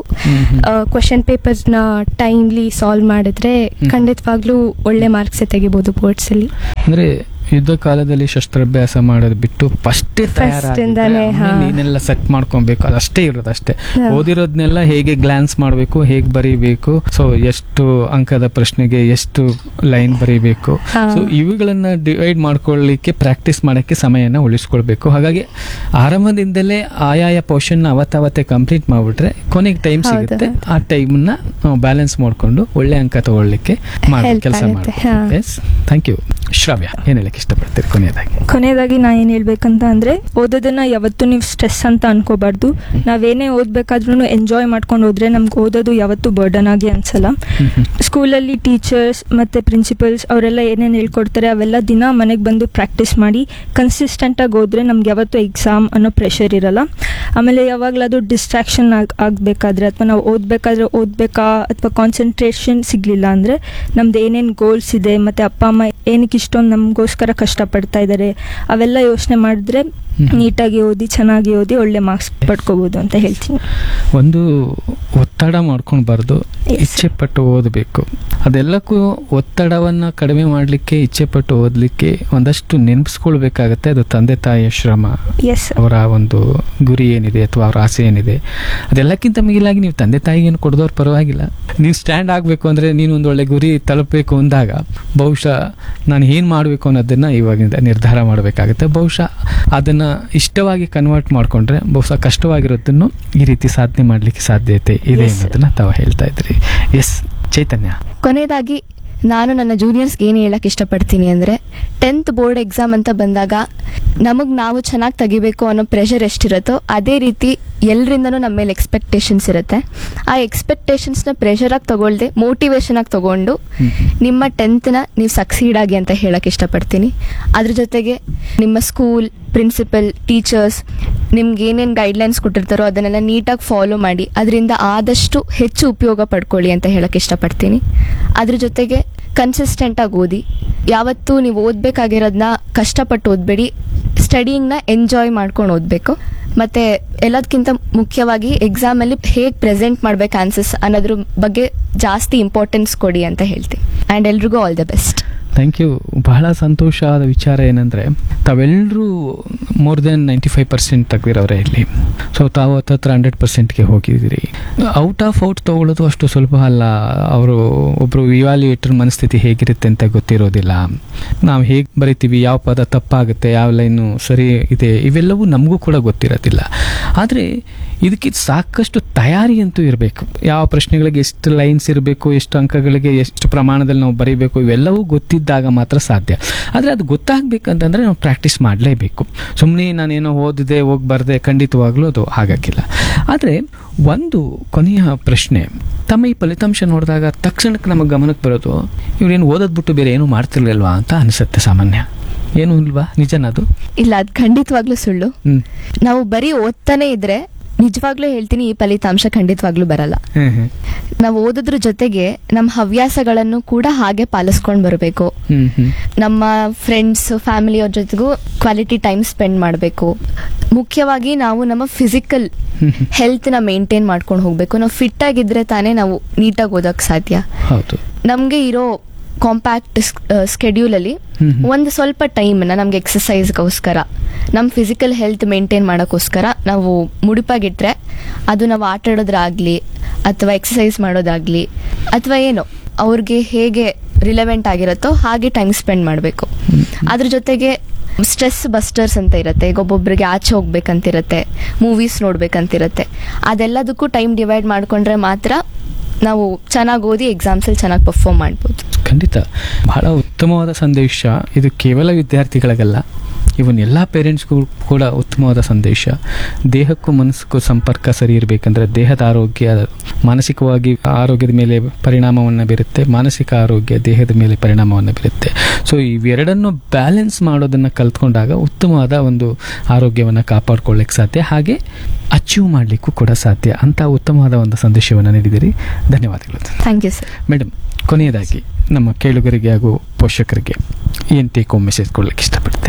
ಕ್ವಶನ್ ಪೇಪರ್ಸ್ನ ಟೈಮ್ಲಿ ಸಾಲ್ವ್ ಮಾಡಿದ್ರೆ ಖಂಡಿತವಾಗ್ಲೂ ಒಳ್ಳೆ ಮಾರ್ಕ್ಸೇ ತೆಗಿಬೋದು ಬೋರ್ಡ್ಸಲ್ಲಿ ಅಂದ್ರೆ ಯುದ್ಧ ಕಾಲದಲ್ಲಿ ಶಸ್ತ್ರಾಭ್ಯಾಸ ಮಾಡೋದು ಬಿಟ್ಟು ಫಸ್ಟೇ ಇಂದಾನೇ, ಹಾ. ನೀನೆಲ್ಲ ಸೆಟ್ ಮಾಡ್ಕೊಬೇಕು ಅದಷ್ಟೇ ಇರೋದು ಅಷ್ಟೇ ಹಾ. ಓದಿರೋದ್ನೆಲ್ಲ ಹೇಗೆ ಗ್ಲಾನ್ಸ್ ಮಾಡಬೇಕು ಹೇಗೆ ಬರೀಬೇಕು ಸೊ ಎಷ್ಟು ಅಂಕದ ಪ್ರಶ್ನೆಗೆ ಎಷ್ಟು ಲೈನ್ ಬರೀಬೇಕು ಹಾ. ಸೊ ಇವುಗಳನ್ನ ಡಿವೈಡ್ ಮಾಡ್ಕೊಳ್ಳಿಕ್ಕೆ ಪ್ರಾಕ್ಟೀಸ್ ಮಾಡೋಕ್ಕೆ ಸಮಯನ ಉಳಿಸ್ಕೊಳ್ಬೇಕು ಹಾಗಾಗಿ ಆರಂಭದಿಂದಲೇ ಆಯಾಯ ಪೋರ್ಷನ್ ಅವತ್ತಾವತ್ತೇ ಕಂಪ್ಲೀಟ್ ಮಾಡ್ಬಿಟ್ರೆ ಕೊನೆಗೆ ಟೈಮ್ ಹೌದು. ಸಿಗುತ್ತೆ ಆ ಟೈಮ್ನ ನಾವು ಬ್ಯಾಲೆನ್ಸ್ ಮಾಡ್ಕೊಂಡು ಒಳ್ಳೆ ಅಂಕ ತಗೊಳ್ಳಿಕ್ಕೆ ಮಾಡಿ Help ಕೆಲಸ ಆಗುತ್ತೆ, ಹಾ. ಮಾಡಿ ಎಸ್ ಥ್ಯಾಂಕ್ ಯು ಶ್ರಾವ್ಯ ಏನ್ ಹೇಳಕ್ ಇಷ್ಟಪಡ್ತೀರಿ ಕೊನೆಯದಾಗಿ ಕೊನೆಯದಾಗಿ ನಾ ಏನು ಹೇಳ್ಬೇಕಂತ ಅಂದರೆ ಓದೋದನ್ನ ಯಾವತ್ತೂ ನೀವು ಸ್ಟ್ರೆಸ್ ಅಂತ ಅನ್ಕೋಬಾರ್ದು ನಾವೇನೇ ಓದಬೇಕಾದ್ರೂ ಎಂಜಾಯ್ ಮಾಡ್ಕೊಂಡು ಹೋದ್ರೆ ನಮ್ಗೆ ಓದೋದು ಯಾವತ್ತೂ ಬರ್ಡನ್ ಆಗಿ ಅನ್ಸಲ್ಲ ಸ್ಕೂಲಲ್ಲಿ ಟೀಚರ್ಸ್ ಮತ್ತು ಪ್ರಿನ್ಸಿಪಲ್ಸ್ ಅವರೆಲ್ಲ ಏನೇನು ಹೇಳ್ಕೊಡ್ತಾರೆ ಅವೆಲ್ಲ ದಿನ ಮನೆಗೆ ಬಂದು ಪ್ರಾಕ್ಟೀಸ್ ಮಾಡಿ ಕನ್ಸಿಸ್ಟೆಂಟಾಗಿ ಹೋದ್ರೆ ನಮ್ಗೆ ಯಾವತ್ತೂ ಎಕ್ಸಾಮ್ ಅನ್ನೋ ಪ್ರೆಷರ್ ಇರಲ್ಲ ಆಮೇಲೆ ಯಾವಾಗಲಾದ್ರೂ ಡಿಸ್ಟ್ರಾಕ್ಷನ್ ಆಗ್ ಆಗಬೇಕಾದ್ರೆ ಅಥವಾ ನಾವು ಓದಬೇಕಾದ್ರೆ ಓದಬೇಕಾ ಅಥವಾ ಕಾನ್ಸಂಟ್ರೇಷನ್ ಸಿಗಲಿಲ್ಲ ಅಂದರೆ ನಮ್ದು ಏನೇನು ಗೋಲ್ಸ್ ಇದೆ ಮತ್ತು ಅಪ್ಪ ಅಮ್ಮ ಏನಕ್ಕೆ ಇಷ್ಟೊಂದು ನಮಗೋಸ್ಕರ ಕಷ್ಟಪಡ್ತಾ ಇದ್ದಾರೆ ಅವೆಲ್ಲ ಯೋಚನೆ ಮಾಡಿದ್ರೆ ನೀಟಾಗಿ ಓದಿ ಚೆನ್ನಾಗಿ ಓದಿ ಒಳ್ಳೆ ಮಾರ್ಕ್ಸ್ ಪಡ್ಕೋಬೋದು ಅಂತ ಹೇಳ್ತೀನಿ ಒಂದು ಒತ್ತಡ ಮಾಡ್ಕೊಳ್ಬಾರ್ದು Yes. ಇಚ್ಛೆ ಪಟ್ಟು ಓದಬೇಕು ಅದೆಲ್ಲಕ್ಕೂ ಒತ್ತಡವನ್ನ ಕಡಿಮೆ ಮಾಡಲಿಕ್ಕೆ ಇಚ್ಛೆ ಪಟ್ಟು ಓದಲಿಕ್ಕೆ ಒಂದಷ್ಟು ನೆನಪಿಸ್ಕೊಳ್ಬೇಕಾಗತ್ತೆ ಅದು ತಂದೆ ತಾಯಿಯ ಶ್ರಮ ಎಸ್ ಅವರ ಒಂದು ಗುರಿ ಏನಿದೆ ಅಥವಾ ಅವರ ಆಸೆ ಏನಿದೆ ಅದೆಲ್ಲಕ್ಕಿಂತ ಮಿಗಿಲಾಗಿ ನೀವು ತಂದೆ ತಾಯಿಗೇನು ಕೊಡೋದ್ರ ಪರವಾಗಿಲ್ಲ ನೀವು ಸ್ಟ್ಯಾಂಡ್ ಆಗಬೇಕು ಅಂದರೆ ನೀನು ಒಂದು ಒಳ್ಳೆ ಗುರಿ ತಲುಪಬೇಕು ಅಂದಾಗ ಬಹುಶಃ ನಾನು ಏನು ಮಾಡಬೇಕು ಅನ್ನೋದನ್ನು ಇವಾಗಿಂದ ನಿರ್ಧಾರ ಮಾಡಬೇಕಾಗುತ್ತೆ ಬಹುಶಃ ಅದನ್ನು ಇಷ್ಟವಾಗಿ ಕನ್ವರ್ಟ್ ಮಾಡಿಕೊಂಡ್ರೆ ಬಹುಶಃ ಕಷ್ಟವಾಗಿರೋದನ್ನು ಈ ರೀತಿ ಸಾಧನೆ ಮಾಡಲಿಕ್ಕೆ ಸಾಧ್ಯತೆ ಇದೆ Yes, sir. ಅನ್ನೋದನ್ನ ತಾವು ಹೇಳ್ತಾ ಇದ್ರಿ ಎಸ್ ಚೈತನ್ಯ ಕೊನೆಯದಾಗಿ ನಾನು ನನ್ನ ಜೂನಿಯರ್ಸ್ಗೆ ಏನು ಹೇಳಕ್ಕೆ ಇಷ್ಟಪಡ್ತೀನಿ ಅಂದರೆ ಟೆಂತ್ ಬೋರ್ಡ್ ಎಕ್ಸಾಮ್ ಅಂತ ಬಂದಾಗ ನಮಗೆ ನಾವು ಚೆನ್ನಾಗಿ ತೆಗಿಬೇಕು ಅನ್ನೋ ಪ್ರೆಷರ್ ಎಷ್ಟಿರುತ್ತೋ ಅದೇ ರೀತಿ ಎಲ್ಲರಿಂದನೂ ನಮ್ಮ ಮೇಲೆ ಎಕ್ಸ್ಪೆಕ್ಟೇಷನ್ಸ್ ಇರುತ್ತೆ ಆ ಎಕ್ಸ್ಪೆಕ್ಟೇಷನ್ಸ್ನ ಪ್ರೆಷರಾಗಿ ತಗೊಳ್ದೆ ಮೋಟಿವೇಶನ್ ಆಗಿ ತಗೊಂಡು ನಿಮ್ಮ ಟೆಂತ್ನ ನೀವು ಸಕ್ಸೀಡ್ ಆಗಿ ಅಂತ ಹೇಳಕ್ಕೆ ಇಷ್ಟಪಡ್ತೀನಿ ಅದ್ರ ಜೊತೆಗೆ ನಿಮ್ಮ ಸ್ಕೂಲ್ ಪ್ರಿನ್ಸಿಪಲ್ ಟೀಚರ್ಸ್ ನಿಮ್ಗೆ ಏನೇನು ಗೈಡ್ಲೈನ್ಸ್ ಕೊಟ್ಟಿರ್ತಾರೋ ಅದನ್ನೆಲ್ಲ ನೀಟಾಗಿ ಫಾಲೋ ಮಾಡಿ ಅದರಿಂದ ಆದಷ್ಟು ಹೆಚ್ಚು ಉಪಯೋಗ ಪಡ್ಕೊಳ್ಳಿ ಅಂತ ಹೇಳಕ್ಕೆ ಇಷ್ಟಪಡ್ತೀನಿ ಅದ್ರ ಜೊತೆಗೆ ಕನ್ಸಿಸ್ಟೆಂಟಾಗಿ ಓದಿ ಯಾವತ್ತೂ ನೀವು ಓದಬೇಕಾಗಿರೋದನ್ನ ಕಷ್ಟಪಟ್ಟು ಓದಬೇಡಿ ಸ್ಟಡಿಂಗ್ನ ಎಂಜಾಯ್ ಮಾಡ್ಕೊಂಡು ಓದಬೇಕು ಮತ್ತು ಎಲ್ಲದಕ್ಕಿಂತ ಮುಖ್ಯವಾಗಿ ಎಕ್ಸಾಮಲ್ಲಿ ಹೇಗೆ ಪ್ರೆಸೆಂಟ್ ಮಾಡ್ಬೇಕು ಆನ್ಸರ್ಸ್ ಅನ್ನೋದ್ರ ಬಗ್ಗೆ ಜಾಸ್ತಿ ಇಂಪಾರ್ಟೆನ್ಸ್ ಕೊಡಿ ಅಂತ ಹೇಳ್ತೀನಿ ಆ್ಯಂಡ್ ಎಲ್ರಿಗೂ all the best thank you ಬಹಳ ಸಂತೋಷ ಆದ ವಿಚಾರ ಏನಂದರೆ ತಾವೆಲ್ಲರೂ more than ninety five percent ತೆಗೆದಿರೋರೆ ಇಲ್ಲಿ ಸೊ ತಾವು ಹತ್ತತ್ರ ಹಂಡ್ರೆಡ್ ಪರ್ಸೆಂಟ್ಗೆ ಹೋಗಿದ್ದೀರಿ ಔಟ್ ಆಫ್ ಔಟ್ ತೊಗೊಳ್ಳೋದು ಅಷ್ಟು ಸುಲಭ ಅಲ್ಲ ಅವರು ಒಬ್ಬರು ಇವಾಲ್ಯುಯೇಟರ್ ಮನಸ್ಥಿತಿ ಹೇಗಿರುತ್ತೆ ಅಂತ ಗೊತ್ತಿರೋದಿಲ್ಲ ನಾವು ಹೇಗೆ ಬರಿತೀವಿ ಯಾವ ಪದ ತಪ್ಪಾಗುತ್ತೆ ಯಾವ ಲೈನು ಸರಿ ಇದೆ ಇವೆಲ್ಲವೂ ನಮಗೂ ಕೂಡ ಗೊತ್ತಿರೋದಿಲ್ಲ ಆದರೆ ಇದಕ್ಕೆ ಸಾಕಷ್ಟು ತಯಾರಿ ಅಂತೂ ಇರಬೇಕು ಯಾವ ಪ್ರಶ್ನೆಗಳಿಗೆ ಎಷ್ಟು ಲೈನ್ಸ್ ಇರಬೇಕು ಎಷ್ಟು ಅಂಕಗಳಿಗೆ ಎಷ್ಟು ಪ್ರಮಾಣದಲ್ಲಿ ನಾವು ಬರೀಬೇಕು ಇವೆಲ್ಲವೂ ಗೊತ್ತಿದ್ದಾಗ ಮಾತ್ರ ಸಾಧ್ಯ ಆದರೆ ಅದು ಗೊತ್ತಾಗಬೇಕಂತಂದರೆ ನಾವು ಪ್ರಾಕ್ಟೀಸ್ ಮಾಡಲೇಬೇಕು ಸುಮ್ಮನೆ ನಾನೇನೋ ಓದಿದೆ ಹೋಗಿ ಬರದೆ ಖಂಡಿತವಾಗ್ಲೂ ಅದು ಆಗೋಕ್ಕಿಲ್ಲ ಆದರೆ ಒಂದು ಕೊನೆಯ ಪ್ರಶ್ನೆ ತಮ್ಮ ಈ ಫಲಿತಾಂಶ ನೋಡಿದಾಗ ತಕ್ಷಣಕ್ಕೆ ನಮಗೆ ಗಮನಕ್ಕೆ ಬರೋದು ಇವ್ರೇನು ಓದೋದು ಬಿಟ್ಟು ಬೇರೆ ಏನೂ ಮಾಡ್ತಿರ್ಲಿಲ್ವಾ ಅಂತ ಅನಿಸುತ್ತೆ ಸಾಮಾನ್ಯ ಏನು ಇಲ್ವಾ ನಿಜನಾ ಅದು ಇಲ್ಲ ಅದು ಖಂಡಿತವಾಗ್ಲೂ ಸುಳ್ಳು ಹ್ಞೂ ನಾವು ಬರೀ ಓದ್ತಾನೆ ಇದ್ರೆ ನಿಜವಾಗ್ಲೂ ಹೇಳ್ತೀನಿ ಈ ಫಲಿತಾಂಶ ಖಂಡಿತವಾಗ್ಲೂ ಬರಲ್ಲ ಹ್ಞೂ ಹ್ಞೂ ನಾವು ಓದೋದ್ರ ಜೊತೆಗೆ ನಮ್ಮ ಹವ್ಯಾಸಗಳನ್ನು ಕೂಡ ಹಾಗೆ ಪಾಲಿಸ್ಕೊಂಡು ಬರಬೇಕು ಹ್ಞೂ ಹ್ಞೂ ನಮ್ಮ ಫ್ರೆಂಡ್ಸ್ ಫ್ಯಾಮಿಲಿಯವ್ರ ಜೊತೆಗೂ ಕ್ವಾಲಿಟಿ ಟೈಮ್ ಸ್ಪೆಂಡ್ ಮಾಡಬೇಕು ಮುಖ್ಯವಾಗಿ ನಾವು ನಮ್ಮ ಫಿಸಿಕಲ್ ಹೆಲ್ತ್ನ ಮೇಂಟೈನ್ ಮಾಡ್ಕೊಂಡು ಹೋಗಬೇಕು ನಾವು ಫಿಟ್ ಆಗಿದ್ರೆ ತಾನೇ ನಾವು ನೀಟಾಗಿ ಓದೋಕ್ಕೆ ಸಾಧ್ಯ ಹೌದು ನಮಗೆ ಇರೋ ಕಾಂಪ್ಯಾಕ್ಟ್ ಸ್ಕೆಡ್ಯೂಲಲ್ಲಿ ಹ್ಮ್ ಹ್ಮ್. ಒಂದು ಸ್ವಲ್ಪ ಟೈಮನ್ನ ನಮ್ಗೆ ಎಕ್ಸಸೈಸ್ಗೋಸ್ಕರ ನಮ್ಮ ಫಿಸಿಕಲ್ ಹೆಲ್ತ್ ಮೇಂಟೈನ್ ಮಾಡೋಕ್ಕೋಸ್ಕರ ನಾವು ಮುಡಿಪಾಗಿಟ್ರೆ ಅದು ನಾವು ಆಟ ಆಡೋದ್ರಾಗಲಿ ಅಥವಾ ಎಕ್ಸಸೈಸ್ ಮಾಡೋದಾಗ್ಲಿ ಅಥವಾ ಏನೋ ಅವ್ರಿಗೆ ಹೇಗೆ ರಿಲೆವೆಂಟ್ ಆಗಿರುತ್ತೋ ಹಾಗೆ ಟೈಮ್ ಸ್ಪೆಂಡ್ ಮಾಡಬೇಕು ಅದ್ರ ಜೊತೆಗೆ ಸ್ಟ್ರೆಸ್ ಬಸ್ಟರ್ಸ್ ಅಂತ ಇರುತ್ತೆ ಈಗ ಒಬ್ಬೊಬ್ರಿಗೆ ಆಚೆ ಹೋಗ್ಬೇಕಂತಿರತ್ತೆ ಮೂವೀಸ್ ನೋಡ್ಬೇಕಂತಿರತ್ತೆ ಅದೆಲ್ಲದಕ್ಕೂ ಟೈಮ್ ಡಿವೈಡ್ ಮಾಡ್ಕೊಂಡ್ರೆ ಮಾತ್ರ ನಾವು ಚೆನ್ನಾಗಿ ಓದಿ ಎಕ್ಸಾಮ್ಸಲ್ಲಿ ಚೆನ್ನಾಗಿ ಪರ್ಫಾರ್ಮ್ ಮಾಡ್ಬೋದು ಖಂಡಿತ ಬಹಳ ಉತ್ತಮವಾದ ಸಂದೇಶ ಇದು ಕೇವಲ ವಿದ್ಯಾರ್ಥಿಗಳಿಗಲ್ಲ ಇವನ್ ಎಲ್ಲ ಪೇರೆಂಟ್ಸ್ಗೂ ಕೂಡ ಉತ್ತಮವಾದ ಸಂದೇಶ ದೇಹಕ್ಕೂ ಮನಸ್ಸಿಗೂ ಸಂಪರ್ಕ ಸರಿ ಇರಬೇಕಂದ್ರೆ ದೇಹದ ಆರೋಗ್ಯ ಮಾನಸಿಕವಾಗಿ ಆರೋಗ್ಯದ ಮೇಲೆ ಪರಿಣಾಮವನ್ನು ಬೀರುತ್ತೆ ಮಾನಸಿಕ ಆರೋಗ್ಯ ದೇಹದ ಮೇಲೆ ಪರಿಣಾಮವನ್ನು ಬೀರುತ್ತೆ ಸೊ ಇವೆರಡನ್ನು ಬ್ಯಾಲೆನ್ಸ್ ಮಾಡೋದನ್ನು ಕಲ್ತ್ಕೊಂಡಾಗ ಉತ್ತಮವಾದ ಒಂದು ಆರೋಗ್ಯವನ್ನು ಕಾಪಾಡ್ಕೊಳ್ಳಿಕ್ಕೆ ಸಾಧ್ಯ ಹಾಗೆ ಅಚೀವ್ ಮಾಡಲಿಕ್ಕೂ ಕೂಡ ಸಾಧ್ಯ ಅಂತ ಉತ್ತಮವಾದ ಒಂದು ಸಂದೇಶವನ್ನು ನೀಡಿದಿರಿ ಧನ್ಯವಾದಗಳು ಥ್ಯಾಂಕ್ ಯು ಸರ್ ಮೇಡಮ್ ಕೊನೆಯದಾಗಿ ನಮ್ಮ ಕೇಳುಗರಿಗೆ ಹಾಗೂ ಪೋಷಕರಿಗೆ ಏನು ಟೇಕ್ ಹೋಮ್ ಮೆಸೇಜ್ ಕೊಡ್ಲಿಕ್ಕೆ ಇಷ್ಟಪಡ್ತೀರಿ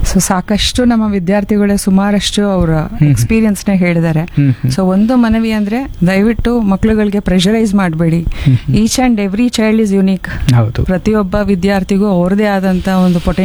ಸೊ ಸಾಕಷ್ಟು ನಮ್ಮ ವಿದ್ಯಾರ್ಥಿಗಳೇ ಸುಮಾರಷ್ಟು ಅವರ ಎಕ್ಸ್ಪೀರಿಯನ್ಸ್ ನ ಹೇಳಿದ್ದಾರೆ ಹ್ಮ್, ಹ್ಮ್. ಸೊ ಒಂದು ಮನವಿ ಅಂದ್ರೆ ದಯವಿಟ್ಟು ಮಕ್ಕಳುಗಳಿಗೆ ಪ್ರೆಷರೈಸ್ ಮಾಡಬೇಡಿ each and every child is unique ಹೌದು ಪ್ರತಿಯೊಬ್ಬ ವಿದ್ಯಾರ್ಥಿಗೂ ಅವ್ರದೇ ಆದಂತ ಒಂದು ಪೊಟೆನ್ಷಿಯಲ್